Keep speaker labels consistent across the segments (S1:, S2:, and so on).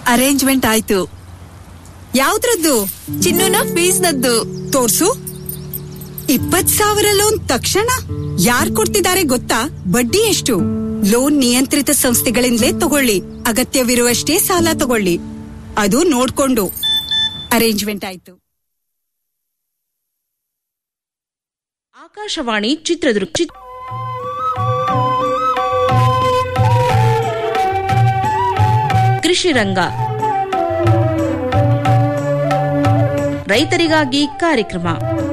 S1: Arrangement ಆಯ್ತು ಯಾವ್ದ್ರದ್ದು ಚಿನ್ನುನ ಫೀಸ್ನದ್ದು
S2: ತೋರ್ಸು ಇಪ್ಪತ್ ಸಾವಿರ ಲೋನ್ ತಕ್ಷಣ ಯಾರ್ ಕೊಡ್ತಿದ್ದಾರೆ ಗೊತ್ತಾ ಬಡ್ಡಿ ಎಷ್ಟು ಲೋನ್ ನಿಯಂತ್ರಿತ ಸಂಸ್ಥೆಗಳಿಂದಲೇ ತಗೊಳ್ಳಿ ಅಗತ್ಯವಿರುವಷ್ಟೇ ಸಾಲ ತಗೊಳ್ಳಿ ಅದು ನೋಡ್ಕೊಂಡು ಅರೇಂಜ್ಮೆಂಟ್ ಆಯ್ತು
S3: ಆಕಾಶವಾಣಿ ಚಿತ್ರದುರ್ಗ ಚಿತ್- ಕೃಷಿ ರಂಗ ರೈತರಿಗಾಗಿ ಕಾರ್ಯಕ್ರಮ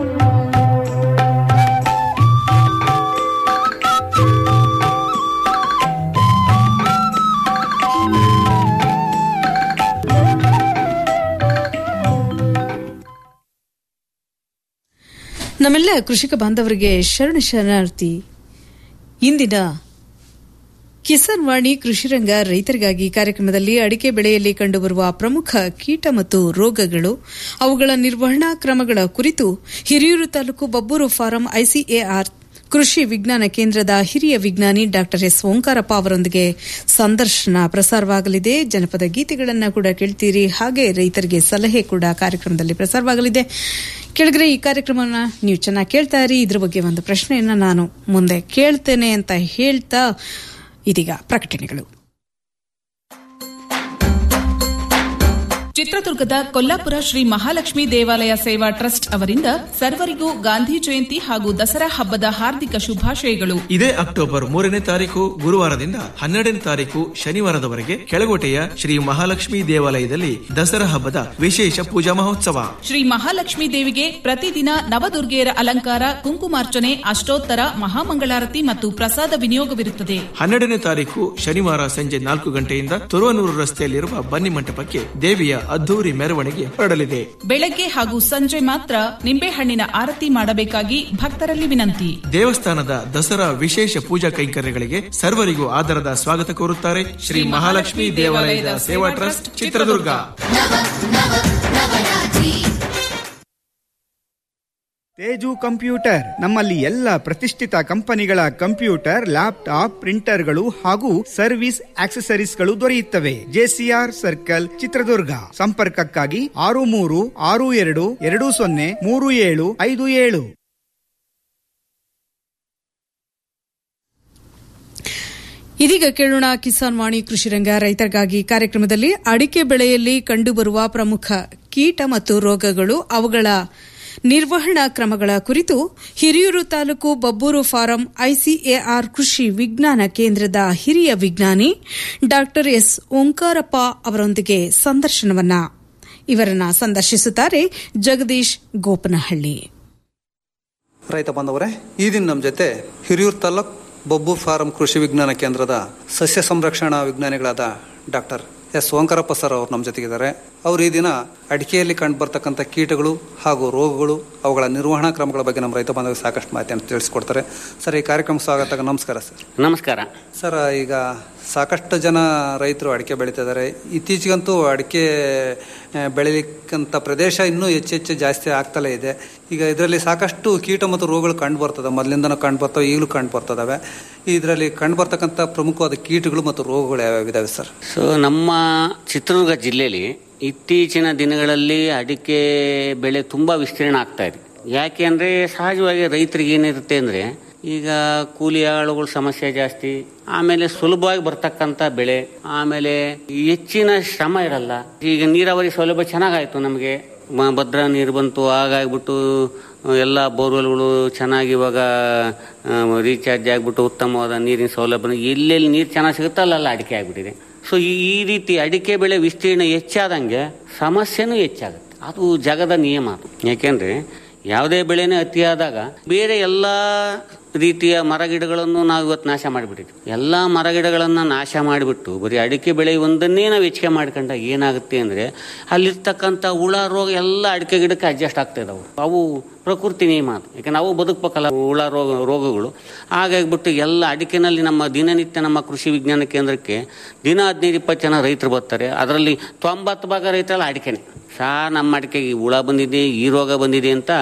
S4: ನಮ್ಮೆಲ್ಲ ಕೃಷಿಕ ಬಾಂಧವರಿಗೆ ಶರಣ ಶರಣಾರ್ಥಿ ಇಂದಿನ ಕಿಸಾನ್ ವಾಣಿ ಕೃಷಿರಂಗ ರೈತರಿಗಾಗಿ ಕಾರ್ಯಕ್ರಮದಲ್ಲಿ ಅಡಿಕೆ ಬೆಳೆಯಲ್ಲಿ ಕಂಡುಬರುವ ಪ್ರಮುಖ ಕೀಟ ಮತ್ತು ರೋಗಗಳು ಅವುಗಳ ನಿರ್ವಹಣಾ ಕ್ರಮಗಳ ಕುರಿತು ಹಿರಿಯೂರು ತಾಲೂಕು ಬಬ್ಬೂರು ಫಾರಂ ಐಸಿಎಆರ್ ಕೃಷಿ ವಿಜ್ಞಾನ ಕೇಂದ್ರದ ಹಿರಿಯ ವಿಜ್ಞಾನಿ ಡಾ ಎಸ್ ಓಂಕಾರಪ್ಪ ಅವರೊಂದಿಗೆ ಸಂದರ್ಶನ ಪ್ರಸಾರವಾಗಲಿದೆ ಜನಪದ ಗೀತೆಗಳನ್ನು ಕೂಡ ಕೇಳ್ತೀರಿ ಹಾಗೆ ರೈತರಿಗೆ ಸಲಹೆ ಕೂಡ ಕಾರ್ಯಕ್ರಮದಲ್ಲಿ ಪ್ರಸಾರವಾಗಲಿದೆ ಕೆಳಗರೆ ಈ ಕಾರ್ಯಕ್ರಮನ ನೀವು ಚೆನ್ನಾಗಿ ಕೇಳ್ತಾ ಇರಿ ಇದ್ರ ಬಗ್ಗೆ ಒಂದು ಪ್ರಶ್ನೆಯನ್ನ ನಾನು ಮುಂದೆ ಕೇಳ್ತೇನೆ ಅಂತ ಹೇಳ್ತಾ ಇದೀಗ ಪ್ರಕಟಣೆಗಳು
S5: ಚಿತ್ರದುರ್ಗದ ಕೊಲ್ಲಾಪುರ ಶ್ರೀ ಮಹಾಲಕ್ಷ್ಮಿ ದೇವಾಲಯ ಸೇವಾ ಟ್ರಸ್ಟ್ ಅವರಿಂದ ಸರ್ವರಿಗೂ ಗಾಂಧಿ ಜಯಂತಿ ಹಾಗೂ ದಸರಾ ಹಬ್ಬದ ಹಾರ್ದಿಕ ಶುಭಾಶಯಗಳು
S6: ಇದೇ ಅಕ್ಟೋಬರ್ ಮೂರನೇ ತಾರೀಕು ಗುರುವಾರದಿಂದ ಹನ್ನೆರಡನೇ ತಾರೀಕು ಶನಿವಾರದವರೆಗೆ ಕೆಳಗೋಟೆಯ ಶ್ರೀ ಮಹಾಲಕ್ಷ್ಮಿ ದೇವಾಲಯದಲ್ಲಿ ದಸರಾ ಹಬ್ಬದ ವಿಶೇಷ ಪೂಜಾ ಮಹೋತ್ಸವ
S5: ಶ್ರೀ ಮಹಾಲಕ್ಷ್ಮಿ ದೇವಿಗೆ ಪ್ರತಿದಿನ ನವದುರ್ಗೆಯರ ಅಲಂಕಾರ ಕುಂಕುಮಾರ್ಚನೆ ಅಷ್ಟೋತ್ತರ ಮಹಾಮಂಗಳಾರತಿ ಮತ್ತು ಪ್ರಸಾದ ವಿನಿಯೋಗವಿರುತ್ತದೆ
S6: ಹನ್ನೆರಡನೇ ತಾರೀಕು ಶನಿವಾರ ಸಂಜೆ ನಾಲ್ಕು ಗಂಟೆಯಿಂದ ತುರುವನೂರು ರಸ್ತೆಯಲ್ಲಿರುವ ಬನ್ನಿ ಮಂಟಪಕ್ಕೆ ದೇವಿಯ ಅದ್ದೂರಿ ಮೆರವಣಿಗೆ ಹೊರಡಲಿದೆ
S5: ಬೆಳಗ್ಗೆ ಹಾಗೂ ಸಂಜೆ ಮಾತ್ರ ನಿಂಬೆಹಣ್ಣಿನ ಆರತಿ ಮಾಡಬೇಕಾಗಿ ಭಕ್ತರಲ್ಲಿ ವಿನಂತಿ
S6: ದೇವಸ್ಥಾನದ ದಸರಾ ವಿಶೇಷ ಪೂಜಾ ಕೈಂಕರ್ಯಗಳಿಗೆ ಸರ್ವರಿಗೂ ಆದರದ ಸ್ವಾಗತ ಕೋರುತ್ತಾರೆ ಶ್ರೀ ಮಹಾಲಕ್ಷ್ಮಿ ದೇವಾಲಯದ ಸೇವಾ ಟ್ರಸ್ಟ್ ಚಿತ್ರದುರ್ಗ
S7: ತೇಜು ಕಂಪ್ಯೂಟರ್ ನಮ್ಮಲ್ಲಿ ಎಲ್ಲ ಪ್ರತಿಷ್ಠಿತ ಕಂಪನಿಗಳ ಕಂಪ್ಯೂಟರ್ ಲ್ಯಾಪ್ಟಾಪ್ ಪ್ರಿಂಟರ್ಗಳು ಹಾಗೂ ಸರ್ವಿಸ್ ಆಕ್ಸೆಸರೀಸ್ಗಳು ದೊರೆಯುತ್ತವೆ ಜೆಸಿಆರ್ ಸರ್ಕಲ್ ಚಿತ್ರದುರ್ಗ ಸಂಪರ್ಕಕ್ಕಾಗಿ ಆರು ಮೂರು ಆರು ಎರಡು ಎರಡು ಸೊನ್ನೆ ಮೂರು ಏಳು ಐದು ಏಳು
S4: ಇದೀಗ ಕೇಳೋಣ ಕಿಸಾನ್ ವಾಣಿ ಕೃಷಿರಂಗ ರೈತರಿಗಾಗಿ ಕಾರ್ಯಕ್ರಮದಲ್ಲಿ ಅಡಿಕೆ ಬೆಳೆಯಲ್ಲಿ ಕಂಡುಬರುವ ಪ್ರಮುಖ ಕೀಟ ಮತ್ತು ರೋಗಗಳು ಅವುಗಳ ನಿರ್ವಹಣಾ ಕ್ರಮಗಳ ಕುರಿತು ಹಿರಿಯೂರು ತಾಲೂಕು ಬಬ್ಬೂರು ಫಾರಂ ಐಸಿಎಆರ್ ಕೃಷಿ ವಿಜ್ಞಾನ ಕೇಂದ್ರದ ಹಿರಿಯ ವಿಜ್ಞಾನಿ ಡಾ ಎಸ್ ಓಂಕಾರಪ್ಪ ಅವರೊಂದಿಗೆ ಸಂದರ್ಶನವನ್ನ ಇವರನ್ನ ಸಂದರ್ಶಿಸುತ್ತಾರೆ ಜಗದೀಶ್ ಗೋಪನಹಳ್ಳಿ
S8: ರೈತ ಬಾಂಧವರೇ ಈ ದಿನ ನಮ್ಮ ಜೊತೆ ಹಿರಿಯೂರು ತಾಲೂಕ್ ಬೊಬ್ಬೂರ್ ಫಾರಂ ಕೃಷಿ ವಿಜ್ಞಾನ ಕೇಂದ್ರದ ಸಸ್ಯ ಸಂರಕ್ಷಣಾ ವಿಜ್ಞಾನಿಗಳಾದ ಡಾಕ್ಟರ್ ಎಸ್ ಓಂಕಾರಪ್ಪ ಸರ್ ಅವರು ನಮ್ಮ ಜೊತೆಗಿದ್ದಾರೆ ಅವರು ಈ ದಿನ ಅಡಿಕೆಯಲ್ಲಿ ಕಂಡು ಬರ್ತಕ್ಕಂಥ ಕೀಟಗಳು ಹಾಗೂ ರೋಗಗಳು ಅವುಗಳ ನಿರ್ವಹಣಾ ಕ್ರಮಗಳ ಬಗ್ಗೆ ನಮ್ಮ ರೈತ ಬಾಂಧವರಿಗೆ ಸಾಕಷ್ಟು ಮಾಹಿತಿಯನ್ನು ತಿಳಿಸ್ಕೊಡ್ತಾರೆ ಸರ್ ಈ ಕಾರ್ಯಕ್ರಮ ಸ್ವಾಗತ ನಮಸ್ಕಾರ ಸರ್
S9: ನಮಸ್ಕಾರ
S8: ಸರ್ ಈಗ ಸಾಕಷ್ಟು ಜನ ರೈತರು ಅಡಿಕೆ ಬೆಳೀತಿದ್ದಾರೆ ಇತ್ತೀಚೆಗಂತೂ ಅಡಿಕೆ ಆ, ಬೆಳಿಲಿಕ್ಕಂಥ ಪ್ರದೇಶ ಇನ್ನೂ ಹೆಚ್ಚು ಹೆಚ್ಚು ಜಾಸ್ತಿ ಆಗ್ತಲೇ ಇದೆ ಈಗ ಇದರಲ್ಲಿ ಸಾಕಷ್ಟು ಕೀಟ ಮತ್ತು ರೋಗಗಳು ಕಂಡು ಬರ್ತದೆ ಮೊದಲಿಂದನೂ ಕಂಡು ಬರ್ತವೆ ಈಗಲೂ ಕಂಡು ಬರ್ತದವೆ ಇದರಲ್ಲಿ ಕಂಡು ಬರ್ತಕ್ಕಂಥ ಪ್ರಮುಖವಾದ ಕೀಟಗಳು ಮತ್ತು ರೋಗಗಳು ಯಾವ್ಯಾವ ಇದಾವೆ ಸರ್
S9: ಸೊ ನಮ್ಮ ಚಿತ್ರದುರ್ಗ ಜಿಲ್ಲೆಯಲ್ಲಿ ಇತ್ತೀಚಿನ ದಿನಗಳಲ್ಲಿ ಅಡಿಕೆ ಬೆಳೆ ತುಂಬ ವಿಸ್ತೀರ್ಣ ಆಗ್ತಾ ಇದೆ ಯಾಕೆ ಅಂದರೆ ಸಹಜವಾಗಿ ರೈತರಿಗೆ ಏನಿರುತ್ತೆ ಅಂದರೆ ಈಗ ಕೂಲಿ ಆಳುಗಳ ಸಮಸ್ಯೆ ಜಾಸ್ತಿ ಆಮೇಲೆ ಸುಲಭವಾಗಿ ಬರ್ತಕ್ಕಂಥ ಬೆಳೆ ಆಮೇಲೆ ಹೆಚ್ಚಿನ ಶ್ರಮ ಇರಲ್ಲ ಈಗ ನೀರಾವರಿ ಸೌಲಭ್ಯ ಚೆನ್ನಾಗಾಯ್ತು ನಮಗೆ ಮ- ಭದ್ರಾ ನೀರು ಬಂತು ಹಾಗಾಗ್ಬಿಟ್ಟು ಎಲ್ಲ ಬೋರ್ವೆಲ್ಗಳು ಚೆನ್ನಾಗಿ ಇವಾಗ ರೀಚಾರ್ಜ್ ಆಗಿಬಿಟ್ಟು ಉತ್ತಮವಾದ ನೀರಿನ ಸೌಲಭ್ಯ ಎಲ್ಲೆಲ್ಲಿ ನೀರು ಚೆನ್ನಾಗಿ ಸಿಗುತ್ತೋ ಅಲ್ಲೆಲ್ಲ ಅಡಿಕೆ ಆಗಿಬಿಟ್ಟಿದೆ ಸೊ ಈ ಈ ರೀತಿ ಅಡಿಕೆ ಬೆಳೆ ವಿಸ್ತೀರ್ಣ ಹೆಚ್ಚಾದಂಗೆ ಸಮಸ್ಯೆನೂ ಹೆಚ್ಚಾಗುತ್ತೆ ಅದು ಜಗದ ನಿಯಮ ಅದು ಯಾಕೆಂದ್ರೆ ಯಾವುದೇ ಬೆಳೆನೇ ಅತಿಯಾದಾಗ ಬೇರೆ ಎಲ್ಲ ರೀತಿಯ ಮರಗಿಡಗಳನ್ನು ನಾವು ಇವತ್ತು ನಾಶ ಮಾಡಿಬಿಟ್ಟಿದ್ವಿ ಎಲ್ಲ ಮರಗಿಡಗಳನ್ನು ನಾಶ ಮಾಡಿಬಿಟ್ಟು ಬರೀ ಅಡಿಕೆ ಬೆಳೆ ಒಂದನ್ನೇ ನಾವು ಹೆಚ್ಚಿಗೆ ಮಾಡ್ಕೊಂಡಾಗ ಏನಾಗುತ್ತೆ ಅಂದರೆ ಅಲ್ಲಿರ್ತಕ್ಕಂಥ ಹುಳ ರೋಗ ಎಲ್ಲ ಅಡಿಕೆ ಗಿಡಕ್ಕೆ ಅಡ್ಜಸ್ಟ್ ಆಗ್ತಾ ಇದಾವೆ ಅವು ಪ್ರಕೃತಿ ನಿಯಮ ಅದು ಯಾಕೆ ನಾವು ಬದುಕಬೇಕಲ್ಲ ಹುಳ ರೋಗ ರೋಗಗಳು ಹಾಗಾಗಿಬಿಟ್ಟು ಎಲ್ಲ ಅಡಿಕೆನಲ್ಲಿ ನಮ್ಮ ದಿನನಿತ್ಯ ನಮ್ಮ ಕೃಷಿ ವಿಜ್ಞಾನ ಕೇಂದ್ರಕ್ಕೆ ದಿನ ಹದಿನೈದು ಇಪ್ಪತ್ತು ಜನ ರೈತರು ಬರ್ತಾರೆ ಅದರಲ್ಲಿ ತೊಂಬತ್ತು ಭಾಗ ರೈತರೆಲ್ಲ ಅಡಿಕೆನೆ ಸಾ ನಮ್ಮ ಅಡಿಕೆಗೆ ಹುಳ ಬಂದಿದೆ ಈ ರೋಗ ಬಂದಿದೆ ಅಂತ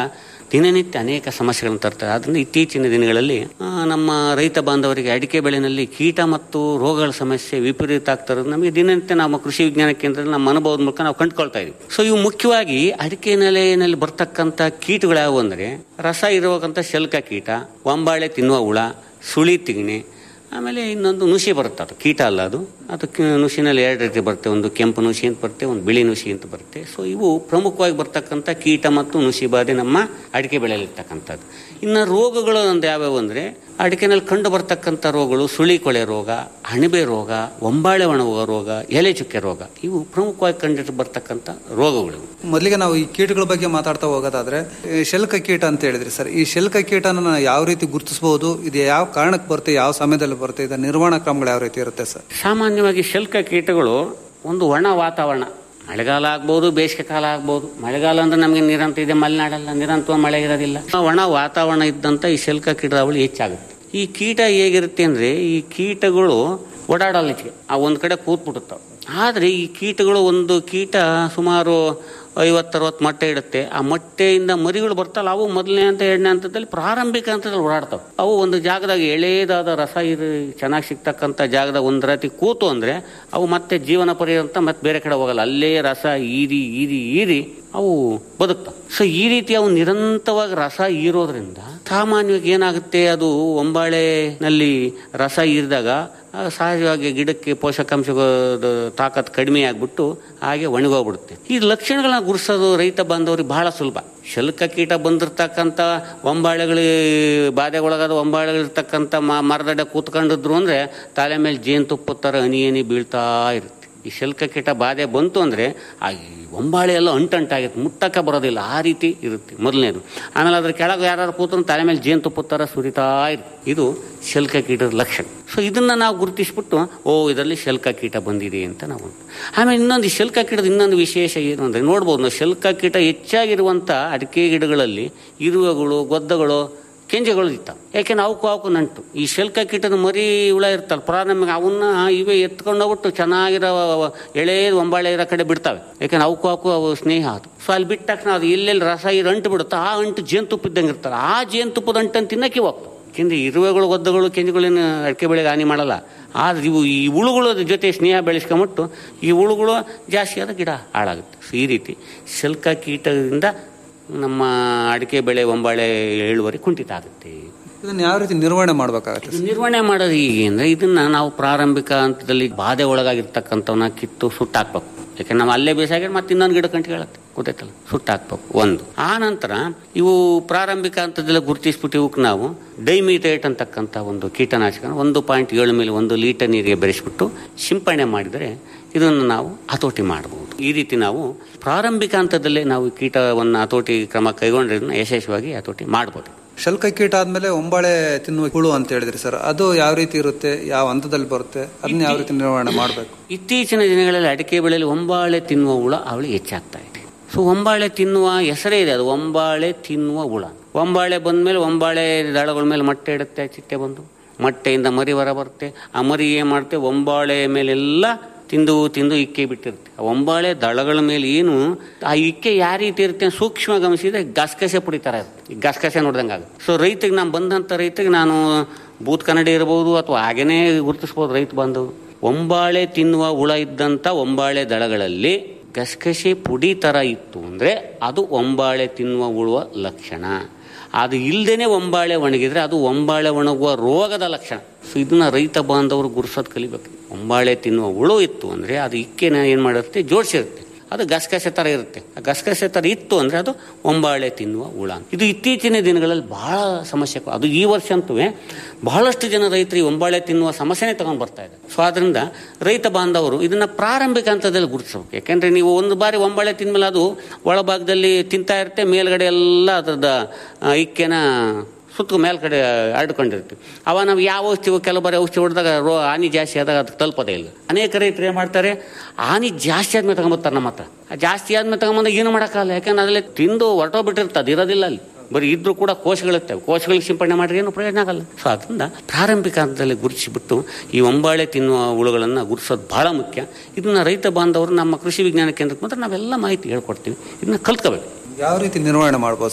S9: ದಿನನಿತ್ಯ ಅನೇಕ ಸಮಸ್ಯೆಗಳನ್ನು ತರ್ತಾರೆ ಆದ್ರಿಂದ ಇತ್ತೀಚಿನ ದಿನಗಳಲ್ಲಿ ಆ, ನಮ್ಮ ರೈತ ಬಾಂಧವರಿಗೆ ಅಡಿಕೆ ಬೆಳೆನಲ್ಲಿ ಕೀಟ ಮತ್ತು ರೋಗಗಳ ಸಮಸ್ಯೆ ವಿಪರೀತ ಆಗ್ತಾ ಇರೋದು ನಮಗೆ ದಿನನಿತ್ಯ ನಮ್ಮ ಕೃಷಿ ವಿಜ್ಞಾನ ಕೇಂದ್ರದಲ್ಲಿ ನಮ್ಮ ಅನುಭವದ ಮೂಲಕ ನಾವು ಕಂಡುಕೊಳ್ತಾ ಇದ್ದೀವಿ ಸೊ ಇವು ಮುಖ್ಯವಾಗಿ ಅಡಿಕೆ ನೆಲೆಯಲ್ಲಿ ಬರ್ತಕ್ಕಂಥ ಕೀಟಗಳು ಯಾವುವು ಅಂದರೆ ರಸ ಇರುವಂಥ ಶಲ್ಕ ಕೀಟ ಒಂಬಾಳೆ ತಿನ್ನುವ ಹುಳ ಸುಳಿ ತಿಗಣೆ ಆಮೇಲೆ ಇನ್ನೊಂದು ನುಸಿ ಬರುತ್ತೆ ಅದು ಕೀಟ ಅಲ್ಲ ಅದು ಅದು ಕ- ನುಸಿನಲ್ಲಿ ಎರಡು ರೀತಿ ಬರುತ್ತೆ ಒಂದು ಕೆಂಪು ನುಸಿ ಅಂತ ಬರುತ್ತೆ ಒಂದು ಬಿಳಿ ನುಸಿ ಅಂತ ಬರುತ್ತೆ ಸೊ ಇವು ಪ್ರಮುಖವಾಗಿ ಬರ್ತಕ್ಕಂಥ ಕೀಟ ಮತ್ತು ನುಸಿ ಬಾಧೆ ನಮ್ಮ ಅಡಿಕೆ ಬೆಳೆಯಲ್ಲಿರ್ತಕ್ಕಂಥದ್ದು ಇನ್ನು ರೋಗಗಳು ಒಂದು ಯಾವ್ಯಾವು ಅಂದರೆ ಅಡಿಕೆನಲ್ಲಿ ಕಂಡು ಬರ್ತಕ್ಕಂಥ ರೋಗಗಳು ಸುಳಿ ಕೊಳೆ ರೋಗ ಅಣಬೆ ರೋಗ ಒಂಬಾಳೆ ಒಣಗುವ ರೋಗ ಎಲೆ ಚುಕ್ಕೆ ರೋಗ ಇವು ಪ್ರಮುಖವಾಗಿ ಕಂಡು ಬರ್ತಕ್ಕಂಥ ರೋಗಗಳು
S8: ಮೊದಲಿಗೆ ನಾವು ಈ ಕೀಟಗಳ ಬಗ್ಗೆ ಮಾತಾಡ್ತಾ ಹೋಗೋದಾದ್ರೆ ಈ ಶಲ್ಕ ಕೀಟ ಅಂತ ಹೇಳಿದ್ರಿ ಸರ್ ಈ ಶಲ್ಕ ಕೀಟನ ಯಾವ ರೀತಿ ಗುರುತಿಸಬಹುದು ಇದು ಯಾವ ಕಾರಣಕ್ಕೆ ಬರುತ್ತೆ ಯಾವ ಸಮಯದಲ್ಲಿ ಬರುತ್ತೆ ಇದರ ನಿರ್ವಹಣಾ ಕ್ರಮಗಳು ಯಾವ ರೀತಿ ಇರುತ್ತೆ ಸರ್
S9: ಸಾಮಾನ್ಯವಾಗಿ ಶಲ್ಕ ಕೀಟಗಳು ಒಂದು ಒಣ ವಾತಾವರಣ ಮಳೆಗಾಲ ಆಗ್ಬೋದು ಬೇಸಿಗೆ ಕಾಲ ಆಗ್ಬೋದು ಮಳೆಗಾಲ ಅಂದ್ರೆ ನಮಗೆ ನಿರಂತರ ಇದೆ ಮಲೆನಾಡಲ್ಲ ನಿರಂತರ ಮಳೆ ಇರೋದಿಲ್ಲ ಒಣ ವಾತಾವರಣ ಇದ್ದಂತ ಈ ಶಲ್ಕ ಕೀಟಗಳು ಹೆಚ್ಚಾಗುತ್ತೆ ಈ ಕೀಟ ಹೇಗಿರುತ್ತೆ ಅಂದ್ರೆ ಈ ಕೀಟಗಳು ಓಡಾಡಲ್ಲ ಈಚೆಗೆ ಆ ಒಂದು ಕಡೆ ಕೂತ್ಬಿಡುತ್ತವೆ ಆದರೆ ಈ ಕೀಟಗಳು ಒಂದು ಕೀಟ ಸುಮಾರು ಐವತ್ತರವತ್ತು ಮೊಟ್ಟೆ ಇಡುತ್ತೆ ಆ ಮೊಟ್ಟೆಯಿಂದ ಮರಿಗಳು ಬರ್ತಲ್ಲ ಅವು ಮೊದಲನೇ ಹಂತ ಎರಡನೇ ಹಂತದಲ್ಲಿ ಪ್ರಾರಂಭಿಕ ಹಂತದಲ್ಲಿ ಓಡಾಡ್ತವೆ ಅವು ಒಂದು ಜಾಗದಾಗ ಎಳೆದಾದ ರಸ ಇರು ಚೆನ್ನಾಗಿ ಸಿಗ್ತಕ್ಕಂಥ ಜಾಗದಾಗ ಒಂದು ರಾತಿ ಕೂತು ಅಂದ್ರೆ ಅವು ಮತ್ತೆ ಜೀವನ ಪರ್ಯಂತ ಮತ್ತೆ ಬೇರೆ ಕಡೆ ಹೋಗಲ್ಲ ಅಲ್ಲೇ ರಸ ಈರಿ ಈರಿ ಈರಿ ಅವು ಬದುಕ್ತವೆ ಸೊ ಈ ರೀತಿ ಅವು ನಿರಂತರವಾಗಿ ರಸ ಈರೋದ್ರಿಂದ ಸಾಮಾನ್ಯವಾಗಿ ಏನಾಗುತ್ತೆ ಅದು ಒಂಬಾಳೆನಲ್ಲಿ ರಸ ಈರಿದಾಗ ಆ, ಸಹಜವಾಗಿ ಗಿಡಕ್ಕೆ ಪೋಷಕಾಂಶಗಳ ತಾಕತ್ ಕಡಿಮೆ ಆಗ್ಬಿಟ್ಟು ಹಾಗೆ ಒಣಗೋಗ್ಬಿಡುತ್ತೆ ಈ ಲಕ್ಷಣಗಳನ್ನ ಗುರುಸೋದು ರೈತ ಬಾಂಧವರಿಗೆ ಬಹಳ ಸುಲಭ ಶಲ್ಕ ಕೀಟ ಬಂದಿರ್ತಕ್ಕಂಥ ಒಂಬಾಳೆಗಳು ಬಾಧೆಗೊಳಗಾದ ಒಂಬಾಳೆಗಳಿರ್ತಕ್ಕಂಥ ಮ ಮರದಡ್ಡ ಕೂತ್ಕೊಂಡಿದ್ರು ಅಂದ್ರೆ ತಲೆ ಮೇಲೆ ಜೇನುತುಪ್ಪದ ಥರ ಹನಿ ಹನಿ ಬೀಳ್ತಾ ಇರುತ್ತೆ ಈ ಶಲ್ಕ ಕೀಟ ಬಾಧೆ ಬಂತು ಅಂದ್ರೆ ಆ ಈ ಒಂಬಾಳೆ ಎಲ್ಲ ಅಂಟಂಟಾಗಿರುತ್ತೆ ಮುಟ್ಟಕ್ಕೆ ಬರೋದಿಲ್ಲ ಆ ರೀತಿ ಇರುತ್ತೆ ಮೊದಲನೇದು ಆಮೇಲೆ ಅದ್ರ ಕೆಳಗೆ ಯಾರು ಕೂತ್ರು ತಲೆ ಮೇಲೆ ಜೇನುತುಪ್ಪದ ಥರ ಸುರಿತಾ ಇರುತ್ತೆ ಇದು ಶಲ್ಕ ಕೀಟದ ಲಕ್ಷಣ ಸೊ ಇದನ್ನ ನಾವು ಗುರುತಿಸ್ಬಿಟ್ಟು ಓ ಇದರಲ್ಲಿ ಶಲ್ಕ ಕೀಟ ಬಂದಿದೆ ಅಂತ ನಾವು ಆಮೇಲೆ ಇನ್ನೊಂದು ಈ ಶಲ್ಕ ಕೀಟದ ಇನ್ನೊಂದು ವಿಶೇಷ ಏನು ಅಂದರೆ ನೋಡ್ಬೋದು ನಾವು ಶಲ್ಕ ಕೀಟ ಹೆಚ್ಚಾಗಿರುವಂಥ ಅಡಿಕೆ ಗಿಡಗಳಲ್ಲಿ ಇರುವೆಗಳು ಗೊದ್ದಗಳು ಕೆಂಜಗಳು ಇರ್ತಾವೆ ಯಾಕೆಂದ್ರೆ ಅವಕ್ಕೂ ಅವಕ್ಕೂ ನಂಟು ಈ ಶಲ್ಕ ಕೀಟದ ಮರಿ ಹುಳ ಇರ್ತಲ್ಲ ಪ್ರಾರಂಭಿಕ ಅವನ್ನ ಇವೇ ಎತ್ಕೊಂಡು ಹೋಗ್ಬಿಟ್ಟು ಚೆನ್ನಾಗಿರೋ ಎಳೆ ಒಂಬಾಳೆ ಇರೋ ಕಡೆ ಬಿಡ್ತಾವೆ ಯಾಕೆಂದ್ರೆ ಅವಕ್ಕೂ ಅವಕ್ಕೂ ಅವು ಸ್ನೇಹ ಅದು ಸೊ ಅಲ್ಲಿ ಬಿಟ್ಟ ತಕ್ಷಣ ಅದು ಎಲ್ಲೆಲ್ಲಿ ರಸ ಇರೋ ಅಂಟು ಬಿಡುತ್ತೋ ಆ ಅಂಟು ಜೇನುತುಪ್ಪ ಇದ್ದಂಗೆ ಇರ್ತಲ್ಲ ಆ ಜೇನುತುಪ್ಪದ ಅಂಟನ್ನು ತಿನ್ನಕ್ಕೆ ಹೋಗ್ತವೆ ಯಾಕೆಂದ್ರೆ ಇರುವೆಗಳು ಒದ್ದಗಳು ಕೆಂಜುಗಳೇನು ಅಡಿಕೆ ಬೆಳೆಗೆ ಹಾನಿ ಮಾಡಲ್ಲ ಆದ್ರೆ ಇವು ಈ ಹುಳುಗಳ ಜೊತೆ ಸ್ನೇಹ ಬೆಳೆಸ್ಕೊಂಬಿಟ್ಟು ಈ ಹುಳುಗಳು ಜಾಸ್ತಿ ಆದ ಗಿಡ ಹಾಳಾಗುತ್ತೆ ಸೊ ಈ ರೀತಿ ಶಲ್ಕ ಕೀಟದಿಂದ ನಮ್ಮ ಅಡಿಕೆ ಬೆಳೆ ಒಂಬಾಳೆ ಇಳುವರಿ ಕುಂಠಿತ ಆಗುತ್ತೆ
S8: ಇದನ್ನ ಯಾವ ರೀತಿ ನಿರ್ವಹಣೆ ಮಾಡ್ಬೇಕಾಗತ್ತೆ
S9: ಇದು ನಿರ್ವಹಣೆ ಮಾಡೋದು ಹೀಗೆ ಅಂದ್ರೆ ಇದನ್ನ ನಾವು ಪ್ರಾರಂಭಿಕ ಹಂತದಲ್ಲಿ ಬಾಧೆ ಒಳಗಾಗಿರ್ತಕ್ಕಂಥವನ್ನ ಕಿತ್ತು ಸುಟ್ಟಾಕ್ಬೇಕು ಯಾಕಂದ್ರೆ ನಾವು ಅಲ್ಲೇ ಬೇಸಾಗಿ ಮತ್ತೆ ಇನ್ನೊಂದು ಗಿಡ ಕಂಟಿಗೆ ಹೇಳುತ್ತೆ ಗೊತ್ತಾಯ್ತಲ್ಲ ಸುಟ್ಟಾಕ್ಬೇಕು ಒಂದು ಆ ನಂತರ ಇವು ಪ್ರಾರಂಭಿಕ ಹಂತದಲ್ಲಿ ಗುರುತಿಸ್ಬಿಟ್ಟು ಇವಕ್ಕೆ ನಾವು ಡೈಮಿಟೇಟ್ ಅಂತಕ್ಕಂಥ ಒಂದು ಕೀಟನಾಶಕ ಒಂದು ಪಾಯಿಂಟ್ ಏಳು ಮೇಲೆ ಒಂದು ಲೀಟರ್ ನೀರಿಗೆ ಬೆರೆಸ್ಬಿಟ್ಟು ಸಿಂಪಡಣೆ ಮಾಡಿದರೆ ಇದನ್ನು ನಾವು ಹತೋಟಿ ಮಾಡಬಹುದು ಈ ರೀತಿ ನಾವು ಪ್ರಾರಂಭಿಕ ಹಂತದಲ್ಲೇ ನಾವು ಕೀಟವನ್ನು ಹತೋಟಿ ಕ್ರಮ ಕೈಗೊಂಡ್ರೆ ಯಶಸ್ವಿಯಾಗಿ ಹತೋಟಿ ಮಾಡ್ಬೋದು
S8: ಶಲ್ಕ ಕೀಟ ಆದ್ಮೇಲೆ ಒಂಬಾಳೆ ತಿನ್ನುವ ಹುಳು ಅಂತ ಹೇಳಿದ್ರಿ ಸರ್ ಅದು ಯಾವ ರೀತಿ ಇರುತ್ತೆ ಯಾವ ಹಂತದಲ್ಲಿ ಬರುತ್ತೆ ಅದನ್ನ ಯಾವ ರೀತಿ ನಿರ್ವಹಣೆ ಮಾಡಬೇಕು
S9: ಇತ್ತೀಚಿನ ದಿನಗಳಲ್ಲಿ ಅಡಿಕೆ ಬೆಳೆಯಲ್ಲಿ ಒಂಬಾಳೆ ತಿನ್ನುವ ಹುಳ ಅವಳಿ ಹೆಚ್ಚಾಗ್ತಾ ಇದೆ ಸೊ ಒಂಬಾಳೆ ತಿನ್ನುವ ಹೆಸರೇ ಇದೆ ಅದು ಒಂಬಾಳೆ ತಿನ್ನುವ ಹುಳ ಒಂಬಾಳೆ ಬಂದ್ಮೇಲೆ ಒಂಬಾಳೆ ದಳಗಳ ಮೇಲೆ ಮೊಟ್ಟೆ ಇಡುತ್ತೆ ಚಿಟ್ಟೆ ಬಂದು ಮೊಟ್ಟೆಯಿಂದ ಮರಿ ಹೊರ ಬರುತ್ತೆ ಆ ಮರಿ ಏನು ಮಾಡುತ್ತೆ ಒಂಬಾಳೆ ಮೇಲೆಲ್ಲ ತಿಂದು ತಿಂದು ಇಕ್ಕೆ ಬಿಟ್ಟಿರುತ್ತೆ ಆ ಒಂಬಾಳೆ ದಳಗಳ ಮೇಲೆ ಏನು ಆ ಇಕ್ಕೆ ಯಾವ ರೀತಿ ಇರುತ್ತೆ ಅಂತ ಸೂಕ್ಷ್ಮ ಗಮನಿಸಿದ್ರೆ ಗಸಗಸೆ ಪುಡಿ ಥರ ಇರುತ್ತೆ ಈ ಗಸಗಸೆ ನೋಡ್ದಂಗೆ ಆಗುತ್ತೆ ಸೊ ರೈತಗೆ ನಾನು ಬಂದಂಥ ರೈತಗೆ ನಾನು ಬೂತ್ ಕನ್ನಡಿ ಇರ್ಬೋದು ಅಥವಾ ಹಾಗೇನೇ ಗುರುತಿಸ್ಬೋದು ರೈತ ಬಂದವು ಒಂಬಾಳೆ ತಿನ್ನುವ ಹುಳ ಇದ್ದಂಥ ಒಂಬಾಳೆ ದಳಗಳಲ್ಲಿ ಗಸಗಸೆ ಪುಡಿ ಥರ ಇತ್ತು ಅಂದರೆ ಅದು ಒಂಬಾಳೆ ತಿನ್ನುವ ಹುಳುವ ಲಕ್ಷಣ ಅದು ಇಲ್ಲದೇನೆ ಒಂಬಾಳೆ ಒಣಗಿದ್ರೆ ಅದು ಒಂಬಾಳೆ ಒಣಗುವ ರೋಗದ ಲಕ್ಷಣ ಸೊ ಇದನ್ನ ರೈತ ಬಾಂಧವರು ಗುರುಸೋದು ಕಲಿಬೇಕು ಒಂಬಾಳೆ ತಿನ್ನುವ ಹುಳು ಇತ್ತು ಅಂದರೆ ಅದು ಇಕ್ಕೆನ ಏನು ಮಾಡಿರುತ್ತೆ ಜೋಡಿಸಿರುತ್ತೆ ಅದು ಗಸಗಸೆ ಥರ ಇರುತ್ತೆ ಆ ಗಸಗಸೆ ಥರ ಇತ್ತು ಅಂದರೆ ಅದು ಒಂಬಾಳೆ ತಿನ್ನುವ ಹುಳ ಇದು ಇತ್ತೀಚಿನ ದಿನಗಳಲ್ಲಿ ಬಹಳ ಸಮಸ್ಯೆ ಅದು ಈ ವರ್ಷ ಅಂತೂ ಬಹಳಷ್ಟು ಜನ ರೈತರು ಈ ಒಂಬಾಳೆ ತಿನ್ನುವ ಸಮಸ್ಯೆನೇ ತಗೊಂಡು ಬರ್ತಾ ಇದೆ ಸೊ ಆದ್ರಿಂದ ರೈತ ಬಾಂಧವರು ಇದನ್ನ ಪ್ರಾರಂಭಿಕ ಹಂತದಲ್ಲಿ ಗುರುತಿಸಬೇಕು ಯಾಕೆಂದ್ರೆ ನೀವು ಒಂದು ಬಾರಿ ಒಂಬಾಳೆ ತಿಂದ್ಮೇಲೆ ಅದು ಒಳಭಾಗದಲ್ಲಿ ತಿಂತಾ ಇರುತ್ತೆ ಮೇಲ್ಗಡೆ ಎಲ್ಲ ಅದರದ ಆ, ಇಕ್ಕೆನ ಸುತ್ತ ಮೇಲ್ಗಡೆ ಹರಡ್ಕೊಂಡಿರ್ತೀವಿ ಅವ ನಾವು ಯಾವ ಔಷಧಿ ಕೆಲವು ಬಾರಿ ಔಷಧಿ ಹೊಡೆದಾಗ ರೋ ಹಾನಿ ಜಾಸ್ತಿ ಆದಾಗ ಅದು ತಲುಪೋದೇ ಇಲ್ಲ ಅನೇಕ ರೈತರು ಏನು ಮಾಡ್ತಾರೆ ಹಾನಿ ಜಾಸ್ತಿ ಆದ್ಮೇಲೆ ತಗೊಂಬರ್ತಾರೆ ನಮ್ಮ ಹತ್ರ ಆ ಜಾಸ್ತಿ ಆದ್ಮೇಲೆ ತಗೊಂಬಂದಾಗ ಏನು ಮಾಡೋಕ್ಕಾಗಲ್ಲ ಯಾಕಂದ್ರೆ ಅದರಲ್ಲಿ ತಿಂದು ಹೊರಟೋಗ್ಬಿಟ್ಟಿರ್ತದೆ ಅದು ಇರೋದಿಲ್ಲ ಅಲ್ಲಿ ಬರೀ ಇದ್ರೂ ಕೂಡ ಕೋಶಗಳಿರ್ತವೆ ಕೋಶಗಳಿಗೆ ಸಿಂಪಡಣೆ ಮಾಡಿದ್ರೆ ಏನು ಪ್ರಯೋಜನ ಆಗಲ್ಲ ಸೊ ಅದರಿಂದ ಪ್ರಾರಂಭಿಕ ಹಂತದಲ್ಲಿ ಗುರುತಿಸಿಬಿಟ್ಟು ಈ ಒಂಬಾಳೆ ತಿನ್ನುವ ಹುಳುಗಳನ್ನು ಗುರುತಿಸೋದು ಬಹಳ ಮುಖ್ಯ ಇದನ್ನ ರೈತ ಬಾಂಧವರು ನಮ್ಮ ಕೃಷಿ ವಿಜ್ಞಾನ ಕೇಂದ್ರಕ್ಕೆ ಮಾತ್ರ ನಾವೆಲ್ಲ ಮಾಹಿತಿ ಹೇಳ್ಕೊಡ್ತೀವಿ ಇದನ್ನ ಕಲ್ತ್ಕೋಬೇಕು
S8: ಯಾವ ರೀತಿ ನಿರ್ವಹಣೆ ಮಾಡ್ಬೋದು ಸರ್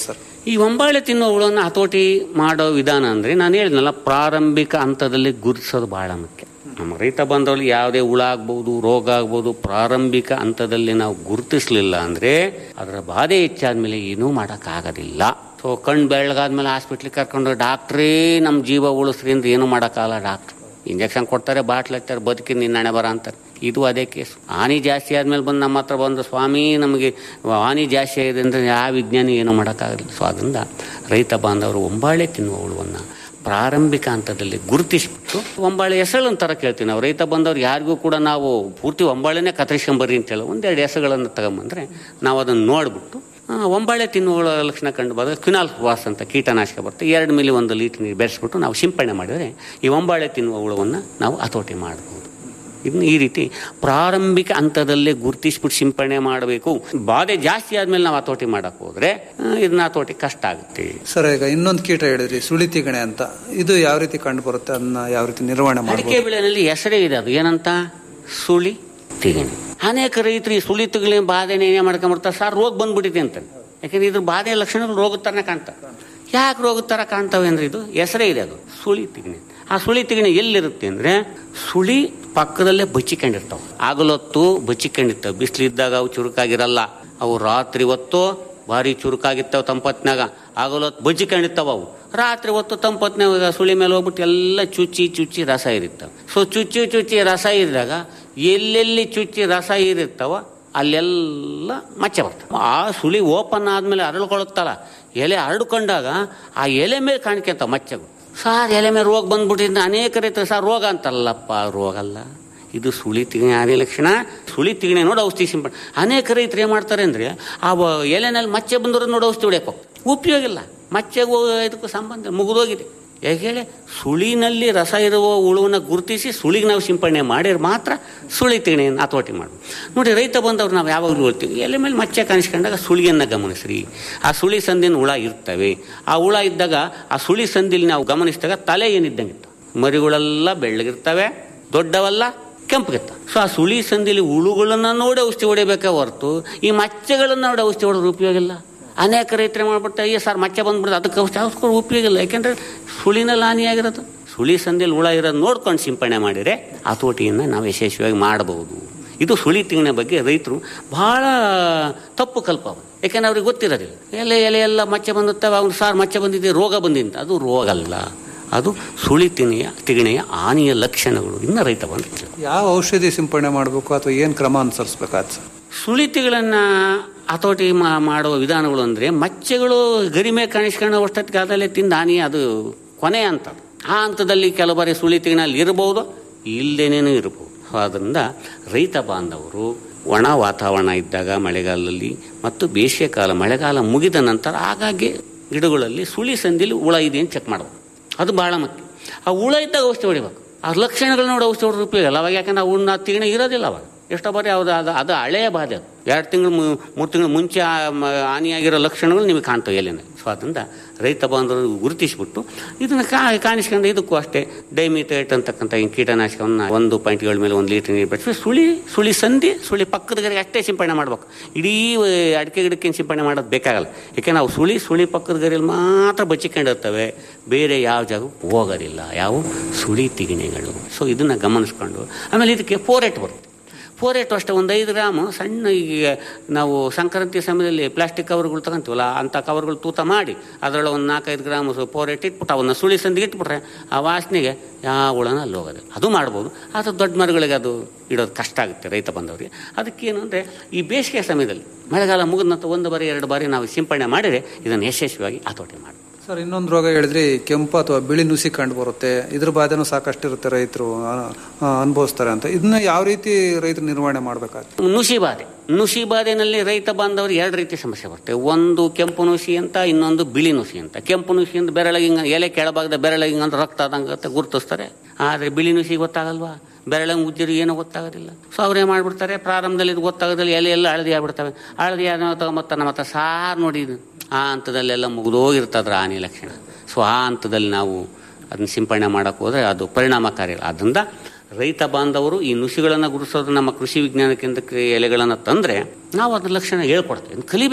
S9: ಈ ಒಂಬಾಳೆ ತಿನ್ನೋ ಹುಳವನ್ನು ಹತೋಟಿ ಮಾಡೋ ವಿಧಾನ ಅಂದರೆ ನಾನು ಹೇಳಿದ್ನಲ್ಲ ಪ್ರಾರಂಭಿಕ ಹಂತದಲ್ಲಿ ಗುರುತಿಸೋದು ಬಹಳ ಮುಖ್ಯ ನಮ್ಮ ರೈತ ಬಂದವಲ್ಲಿ ಯಾವುದೇ ಹುಳ ಆಗ್ಬೋದು ರೋಗ ಆಗ್ಬೋದು ಪ್ರಾರಂಭಿಕ ಹಂತದಲ್ಲಿ ನಾವು ಗುರುತಿಸಲಿಲ್ಲ ಅಂದರೆ ಅದರ ಬಾಧೆ ಹೆಚ್ಚಾದ್ಮೇಲೆ ಏನೂ ಮಾಡೋಕ್ಕಾಗೋದಿಲ್ಲ ಸೊ ಕಣ್ಣು ಬೆಳಗಾದ್ಮೇಲೆ ಹಾಸ್ಪಿಟ್ಲಿಗೆ ಕರ್ಕೊಂಡು ಡಾಕ್ಟ್ರೇ ನಮ್ಮ ಜೀವ ಉಳಿಸ್ರಿ ಅಂದ್ರೆ ಏನೂ ಮಾಡೋಕ್ಕಾಗಲ್ಲ ಡಾಕ್ಟ್ರು ಇಂಜೆಕ್ಷನ್ ಕೊಡ್ತಾರೆ ಬಾಟ್ಲ್ ಹಚ್ತಾರೆ ಬದುಕಿ ನಿನ್ನ ಹಣೆ ಬರ ಅಂತಾರೆ ಇದು ಅದೇ ಕೇಸು ಹಾನಿ ಜಾಸ್ತಿ ಆದ್ಮೇಲೆ ಬಂದು ನಮ್ಮ ಹತ್ರ ಬಂದು ಸ್ವಾಮಿ ನಮಗೆ ಹಾನಿ ಜಾಸ್ತಿ ಆಗಿದೆ ಅಂದರೆ ಯಾವ ವಿಜ್ಞಾನಿ ಏನೂ ಮಾಡೋಕ್ಕಾಗಲ್ಲ ಸೊ ಅದರಿಂದ ರೈತ ಬಾಂಧವರು ಒಂಬಾಳೆ ತಿನ್ನುವ ಹುಳುವನ್ನು ಪ್ರಾರಂಭಿಕ ಹಂತದಲ್ಲಿ ಗುರುತಿಸ್ಬಿಟ್ಟು ಒಂಬಾಳೆ ಹೆಸಳು ಅಂತಾರ ಕೇಳ್ತೀವಿ ನಾವು ರೈತ ಬಂದವ್ರು ಯಾರಿಗೂ ಕೂಡ ನಾವು ಪೂರ್ತಿ ಒಂಬಾಳೆನೇ ಕತ್ತರಿಸ್ಕೊಂಬರ್ರಿ ಅಂತೇಳಿ ಒಂದೆರಡು ಹೆಸಗಳನ್ನು ತಗೊಂಬಂದ್ರೆ ನಾವು ಅದನ್ನು ನೋಡ್ಬಿಟ್ಟು ಆ, ಒಂಬಾಳೆ ತಿನ್ನುವ ಲಕ್ಷಣ ಕಂಡು ಬಂದಾಗ ಕ್ವಿನಾಲ್ ವಾಸ್ ಅಂತ ಕೀಟನಾಶಕ ಬರುತ್ತೆ ಎರಡು ಮಿಲಿ ಒಂದು ಲೀಟರ್ ನೀರು ಬೆರೆಸ್ಬಿಟ್ಟು ನಾವು ಸಿಂಪಡಣೆ ಮಾಡಿದರೆ ಈ ಒಂಬಾಳೆ ತಿನ್ನುವ ಹುಳವನ್ನು ನಾವು ಹತೋಟಿ ಮಾಡಬಹುದು ಇದನ್ನ ಈ ರೀತಿ ಪ್ರಾರಂಭಿಕ ಹಂತದಲ್ಲೇ ಗುರುತಿಸ್ಬಿಟ್ಟು ಸಿಂಪಡಣೆ ಮಾಡಬೇಕು ಬಾಧೆ ಜಾಸ್ತಿ ಆದ್ಮೇಲೆ ನಾವು ಹತೋಟಿ ಮಾಡಕ್ ಹೋದ್ರೆ ಆ, ಇದನ್ನ ಹತೋಟಿ ಕಷ್ಟ ಆಗುತ್ತೆ
S8: ಸರ್ ಈಗ ಇನ್ನೊಂದು ಕೀಟ ಹೇಳಿದ್ರಿ ಸುಳಿ ತಿಗಣೆ ಅಂತ ಇದು ಯಾವ ರೀತಿ ಕಂಡು ಬರುತ್ತೆ ಅದನ್ನ ಯಾವ ರೀತಿ ನಿರ್ವಹಣೆ
S9: ಅಡಿಕೆ
S8: ಮಾಡಬಹುದು
S9: ಬೆಳೆಯಲ್ಲಿ ಹೆಸರೇ ಇದೆ ಅದು ಏನಂತ ಸುಳಿ ತಿಗಣೆ ಅನೇಕ ರೈತರು ಈ ಸುಳಿ ತಿಗಣೆ ಬಾಧೆನೇ ಏನೇ ಮಾಡ್ಕೊಂಡ್ಬಿಡ್ತಾರೆ ಸರ್ ರೋಗ ಬಂದ್ಬಿಟ್ಟಿದೆ ಅಂತ ಯಾಕಂದ್ರೆ ಇದ್ರ ಬಾಧೆ ಲಕ್ಷಣಗಳು ರೋಗದ ಥರನೇ ಕಾಣ್ತವೆ ಯಾಕೆ ರೋಗದ ಥರ ಕಾಣ್ತವೆ ಅಂದ್ರೆ ಇದು ಹೆಸರೇ ಇದೆ ಅದು ಸುಳಿ ತಿಗಣೆ ಆ ಸುಳಿ ತಿಗಣೆ ಎಲ್ಲಿರುತ್ತೆ ಅಂದ್ರೆ ಸುಳಿ ಪಕ್ಕದಲ್ಲೇ ಬಚ್ಚಿಕೊಂಡಿರ್ತಾವೆ ಆಗಲೊತ್ತು ಬಚ್ಚಿಕೊಂಡಿರ್ತಾವೆ ಬಿಸಿಲಿದ್ದಾಗ ಅವು ಚುರುಕಾಗಿರಲ್ಲ ಅವು ರಾತ್ರಿ ಹೊತ್ತು ಭಾರಿ ಚುರುಕಾಗಿರ್ತಾವೆ ತಂಪತ್ನಾಗ ಆಗಲೊತ್ತು ಬಚ್ಚಿಕೊಂಡಿರ್ತಾವ ಅವು ರಾತ್ರಿ ಹೊತ್ತು ತಂಪತ್ನಾಗ ಸುಳಿ ಮೇಲೆ ಹೋಗ್ಬಿಟ್ಟು ಎಲ್ಲ ಚುಚ್ಚಿ ಚುಚ್ಚಿ ರಸ ಇರುತ್ತವೆ ಸೊ ಚುಚ್ಚಿ ಚುಚ್ಚಿ ರಸ ಇರಿದಾಗ ಎಲ್ಲೆಲ್ಲಿ ಚುಚ್ಚಿ ರಸ ಇರುತ್ತವ ಅಲ್ಲೆಲ್ಲ ಮಚ್ಚೆ ಬರ್ತವೆ ಆ ಸುಳಿ ಓಪನ್ ಆದ್ಮೇಲೆ ಅರಳ್ಕೊಳುತ್ತಲ್ಲ ಎಲೆ ಹರಡ್ಕೊಂಡಾಗ ಆ ಎಲೆ ಮೇಲೆ ಕಾಣ್ಕೊಂತ ಮಚ್ಚೆಗಳು ಸಾರ್ ಎಲೆ ಮೇಲೆ ರೋಗ ಬಂದ್ಬಿಟ್ಟಿದ್ದ ಅನೇಕ ರೈತರು ಸರ್ ರೋಗ ಅಂತಲ್ಲಪ್ಪ ರೋಗ ಅಲ್ಲ ಇದು ಸುಳಿ ತಿಗಣೆ ಆನೆ ಲಕ್ಷಣ ಸುಳಿ ತಿಗಣೆ ನೋಡಿ ಔಷಧಿ ಸಿಂಪಡಣೆ ಅನೇಕ ರೈತರು ಏನು ಮಾಡ್ತಾರೆ ಅಂದರೆ ಆ ವ- ಎಲೆನಲ್ಲಿ ಮಚ್ಚೆ ಬಂದ್ರೆ ನೋಡಿ ಔಷಧಿ ಹೊಡ್ಯಕ್ಕೆ ಹೋಗ್ತಾರೆ ಉಪಯೋಗ ಇಲ್ಲ ಮಚ್ಚೆಗೂ ಇದಕ್ಕೂ ಸಂಬಂಧ ಮುಗಿದೋಗಿದೆ ಯಾಕೆ ಹೇಳಿ ಸುಳಿನಲ್ಲಿ ರಸ ಇರುವ ಹುಳುವನ್ನ ಗುರುತಿಸಿ ಸುಳಿಗೆ ನಾವು ಸಿಂಪಡಣೆ ಮಾಡಿದ್ರೆ ಮಾತ್ರ ಸುಳಿ ತಿಗಣೆಯನ್ನು ಹತೋಟಿ ಮಾಡ್ಬೋದು ನೋಡಿ ರೈತ ಬಂದವ್ರು ನಾವು ಯಾವಾಗಲೂ ಹೇಳ್ತೀವಿ ಎಲೆ ಮೇಲೆ ಮಚ್ಚೆ ಕಾಣಿಸ್ಕೊಂಡಾಗ ಸುಳಿಯನ್ನು ಗಮನಿಸ್ರಿ ಆ ಸುಳಿ ಸಂದಿನ ಹುಳ ಇರ್ತವೆ ಆ ಹುಳ ಇದ್ದಾಗ ಆ ಸುಳಿ ಸಂದಿಲಿ ನಾವು ಗಮನಿಸಿದಾಗ ತಲೆ ಏನಿದ್ದಂಗೆ ಮರಿಗಳೆಲ್ಲ ಬೆಳ್ಳಗಿರ್ತವೆ ದೊಡ್ಡವಲ್ಲ ಕೆಂಪಗಿರ್ತವೆ ಸೊ ಆ ಸುಳಿ ಸಂದಿಲಿ ಹುಳುಗಳನ್ನ ನೋಡಿ ಔಷಧಿ ಹೊಡಿಬೇಕೆ ಹೊರತು ಈ ಮಚ್ಚೆಗಳನ್ನ ನೋಡಿ ಔಷಧಿ ಹೊಡೆದ್ರೆ ಉಪಯೋಗ ಇಲ್ಲ ಅನೇಕ ರೈತರು ಮಾಡ್ಬಿಟ್ಟು ಅಯ್ಯ ಸರ್ ಮಚ್ಚೆ ಬಂದ್ಬಿಡುತ್ತೆ ಅದಕ್ಕೆ ಔಷಧಿ ಔಷಧಿ ಉಪಯೋಗ ಇಲ್ಲ ಯಾಕೆಂದ್ರೆ ಸುಳಿನಲ್ಲಿ ಹಾನಿಯಾಗಿರೋದು ಸುಳಿ ಸಂದಿಲಿ ಹುಳ ಇರೋದು ನೋಡ್ಕೊಂಡು ಸಿಂಪಡಣೆ ಮಾಡಿದರೆ ಹತೋಟಿಯನ್ನು ನಾವು ಯಶಸ್ವಿಯಾಗಿ ಮಾಡಬಹುದು ಇದು ಸುಳಿ ತಿಂಗಣ ಬಗ್ಗೆ ರೈತರು ಬಹಳ ತಪ್ಪು ಕಲ್ಪ ಅವು. ಯಾಕೆಂದ್ರೆ ಅವ್ರಿಗೆ ಗೊತ್ತಿರೋದಿಲ್ಲ ಎಲೆ ಎಲೆ ಎಲ್ಲ ಮಚ್ಚೆ ಬಂದಿರ್ತವೆ ಅವ್ನು ಸಾರ್ ಮಚ್ಚೆ ಬಂದಿದೆ ರೋಗ ಬಂದಿದೆ ಅದು ರೋಗ ಅಲ್ಲ ಅದು ಸುಳಿ ತಿಣಿಯ ತಿಗಣೆಯ ಹಾನಿಯ ಲಕ್ಷಣಗಳು ಇನ್ನು ರೈತ ಬಂದ
S8: ಯಾವ ಔಷಧಿ ಸಿಂಪಡಣೆ ಮಾಡಬೇಕು ಅಥವಾ ಏನು ಕ್ರಮ ಅನುಸರಿಸಬೇಕಾದ್ ಸರ್
S9: ಸುಳಿತಿಗಳನ್ನು ಹತೋಟಿ ಮಾ- ಮಾಡುವ ವಿಧಾನಗಳು ಅಂದರೆ ಮಚ್ಚೆಗಳು ಗರಿಮೆ ಕಾಣಿಸ್ಕೊಂಡು ಅಷ್ಟೊತ್ತಿಗೆ ಅದಲ್ಲೇ ತಿಂದು ಹಾನಿ ಅದು ಕೊನೆ ಅಂತ ಆ ಹಂತದಲ್ಲಿ ಕೆಲವು ಬಾರಿ ಸುಳಿತಿಗಳಲ್ಲಿ ಇರಬಹುದು ಇಲ್ಲದೇನೇನೂ ಇರಬಹುದು ಆದ್ದರಿಂದ ರೈತ ಬಾಂಧವರು ಒಣ ವಾತಾವರಣ ಇದ್ದಾಗ ಮಳೆಗಾಲದಲ್ಲಿ ಮತ್ತು ಬೇಸಿಗೆ ಕಾಲ ಮಳೆಗಾಲ ಮುಗಿದ ನಂತರ ಆಗಾಗ್ಗೆ ಗಿಡಗಳಲ್ಲಿ ಸುಳಿ ಸಂದಿಲಿ ಹುಳ ಇದೆ ಅಂತ ಚೆಕ್ ಮಾಡಬೇಕು ಅದು ಬಹಳ ಮುಖ್ಯ ಆ ಹುಳ ಇದ್ದಾಗ ಔಷಧಿ ಹೊಡಿಬೇಕು ಆ ಲಕ್ಷಣಗಳು ನೋಡಿ ಔಷಧಿ ಹೊಡೆದ್ರೆ ಉಪಯೋಗ ಇಲ್ಲ ಅವಾಗ ಯಾಕಂದ್ರೆ ಅವನ್ನ ತಿಗಣೆ ಇರೋದಿಲ್ಲ ಅವಾಗ ಎಷ್ಟೋ ಬಾರಿ ಅದು ಅದು ಅದು ಹಳೆಯ ಬಾಧೆ ಅದು ಎರಡು ತಿಂಗಳು ಮೂರು ತಿಂಗಳು ಮುಂಚೆ ಆ ಮ- ಹಾನಿಯಾಗಿರೋ ಲಕ್ಷಣಗಳು ನಿಮಗೆ ಕಾಣ್ತವೆ ಎಲ್ಲಿನ ಸೊ ಅದರಿಂದ ರೈತ ಬಾಂಧವರು ಗುರುತಿಸಿಬಿಟ್ಟು ಇದನ್ನು ಕಾ ಕಾಣಿಸ್ಕೊಂಡು ಇದಕ್ಕೂ ಅಷ್ಟೇ ಡೈಮಿಟೇಟ್ ಅಂತಕ್ಕಂಥ ಈ ಕೀಟನಾಶಕವನ್ನು ಒಂದು ಪಾಯಿಂಟ್ ಏಳು ಮೇಲೆ ಒಂದು ಲೀಟರ್ ನೀರು ಬೆಳೆಸಿ ಸುಳಿ ಸುಳಿ ಸಂಧಿ ಸುಳಿ ಪಕ್ಕದ ಗರಿಗೆ ಅಷ್ಟೇ ಸಿಂಪಡಣೆ ಮಾಡ್ಬೇಕು ಇಡೀ ಆ, ಅಡಿಕೆ ಗಿಡಕ್ಕೆ ಸಿಂಪಡಣೆ ಮಾಡೋದು ಬೇಕಾಗಲ್ಲ ಯಾಕೆ ನಾವು ಸುಳಿ ಸುಳಿ ಪಕ್ಕದ ಗರಿಯಲ್ಲಿ ಮಾತ್ರ ಬಚ್ಚಿಕೊಂಡಿರ್ತವೆ ಬೇರೆ ಯಾವ ಜಾಗಕ್ಕೂ ಹೋಗೋದಿಲ್ಲ ಯಾವ ಸುಳಿ ತಿಗಣೆಗಳು ಸೊ ಇದನ್ನು ಗಮನಿಸ್ಕೊಂಡು ಆಮೇಲೆ ಇದಕ್ಕೆ ಫೋರೆಟ್ ಬರುತ್ತೆ ಫೋರೆಟ್ ಅಷ್ಟೇ ಒಂದು ಐದು ಗ್ರಾಮು ಸಣ್ಣ ಈಗ ನಾವು ಸಂಕ್ರಾಂತಿ ಸಮಯದಲ್ಲಿ ಪ್ಲಾಸ್ಟಿಕ್ ಕವರ್ಗಳು ತಗೊಂತೀವಲ್ಲ ಅಂಥ ಕವರ್ಗಳು ತೂತ ಮಾಡಿ ಅದರೊಳಗೆ ಒಂದು ನಾಲ್ಕೈದು ಗ್ರಾಮ್ ಫೋರೆಟ್ ಇಟ್ಬಿಟ್ಟು ಅವನ್ನ ಸುಳಿ ಸಂದಿಗೆ ಇಟ್ಬಿಟ್ರೆ ಆ ವಾಸನೆಗೆ ಯಾವ ಹುಳನ ಅಲ್ಲಿ ಹೋಗೋದು ಅದು ಮಾಡ್ಬೋದು ಆದರೆ ದೊಡ್ಡ ಮರಗಳಿಗೆ ಅದು ಇಡೋದು ಕಷ್ಟ ಆಗುತ್ತೆ ರೈತ ಬಂದವರಿಗೆ ಅದಕ್ಕೇನು ಅಂದರೆ ಈ ಬೇಸಿಗೆ ಸಮಯದಲ್ಲಿ ಮಳೆಗಾಲ ಮುಗಿದ ನಂತರ ಒಂದು ಬಾರಿ ಎರಡು ಬಾರಿ ನಾವು ಸಿಂಪಡಣೆ ಮಾಡಿದರೆ ಇದನ್ನು ಯಶಸ್ವಿಯಾಗಿ ಹತೋಟಿ ಮಾಡಿ
S8: ಸರ್ ಇನ್ನೊಂದು ರೋಗ ಹೇಳಿದ್ರಿ ಕೆಂಪು ಅಥವಾ ಬಿಳಿ ನುಸಿ ಕಂಡು ಬರುತ್ತೆ ಇದ್ರ ಬಾಧೆನೂ ಸಾಕಷ್ಟು ಇರುತ್ತೆ ರೈತರು ಅನುಭವಿಸ್ತಾರೆ ಅಂತ ಇದನ್ನ ಯಾವ ರೀತಿ ರೈತರು ನಿರ್ವಹಣೆ ಮಾಡಬೇಕಾಗ್ತದೆ
S9: ನುಸಿ ಬಾಧೆ ನುಸಿ ಬಾಧೆನಲ್ಲಿ ರೈತ ಬಾಂಧವರು ಎರಡು ರೀತಿ ಸಮಸ್ಯೆ ಬರುತ್ತೆ ಒಂದು ಕೆಂಪು ನುಸಿ ಅಂತ ಇನ್ನೊಂದು ಬಿಳಿ ನುಸಿ ಅಂತ ಕೆಂಪು ನುಸಿ ಅಂತ ಬೆರಳಿಗೆ ಹಿಂಗ ಎಲೆ ಕೆಳಭಾಗದ ಬೆರಳಿಗೆ ಹಿಂಗಂತ ರಕ್ತ ಆದಂಗತ್ತೆ ಗುರುತಿಸ್ತಾರೆ ಆದರೆ ಬಿಳಿ ನುಸಿ ಗೊತ್ತಾಗಲ್ವಾ ಬೆರಳಂಗೆ ಉಜ್ಜಿರಿ ಏನೂ ಗೊತ್ತಾಗೋದಿಲ್ಲ ಸೊ ಅವ್ರೇನು ಮಾಡ್ಬಿಡ್ತಾರೆ ಪ್ರಾರಂಭದಲ್ಲಿ ಇದು ಗೊತ್ತಾಗೋದಿಲ್ಲ ಎಲೆ ಎಲ್ಲ ಹಳದಿ ಆಗ್ಬಿಡ್ತವೆ ಹಳದಿ ಆದ ತಗೊಂಬತ್ತಾನ ಮತ್ತೆ ಸಾರು ನೋಡಿ ಇದು ಆ ಹಂತದಲ್ಲೆಲ್ಲ ಮುಗಿದೋಗಿರ್ತದ್ರ ಹಾನಿ ಲಕ್ಷಣ ಸೊ ಆ ಹಂತದಲ್ಲಿ ನಾವು ಅದನ್ನ ಸಿಂಪಡಣೆ ಮಾಡಕ್ಕೆ ಹೋದರೆ ಅದು ಪರಿಣಾಮಕಾರಿ ಇಲ್ಲ ಆದ್ದರಿಂದ ರೈತ ಬಾಂಧವರು ಈ ನುಸಿಗಳನ್ನು ಗುರುಸೋದು ನಮ್ಮ ಕೃಷಿ ವಿಜ್ಞಾನ ಕೇಂದ್ರಕ್ಕೆ ಎಲೆಗಳನ್ನು ತಂದರೆ ನಾವು ಅದ್ರ ಲಕ್ಷಣ ಹೇಳ್ಕೊಡ್ತೇವೆ ಇನ್ನು ಕಲಿಬೇಕು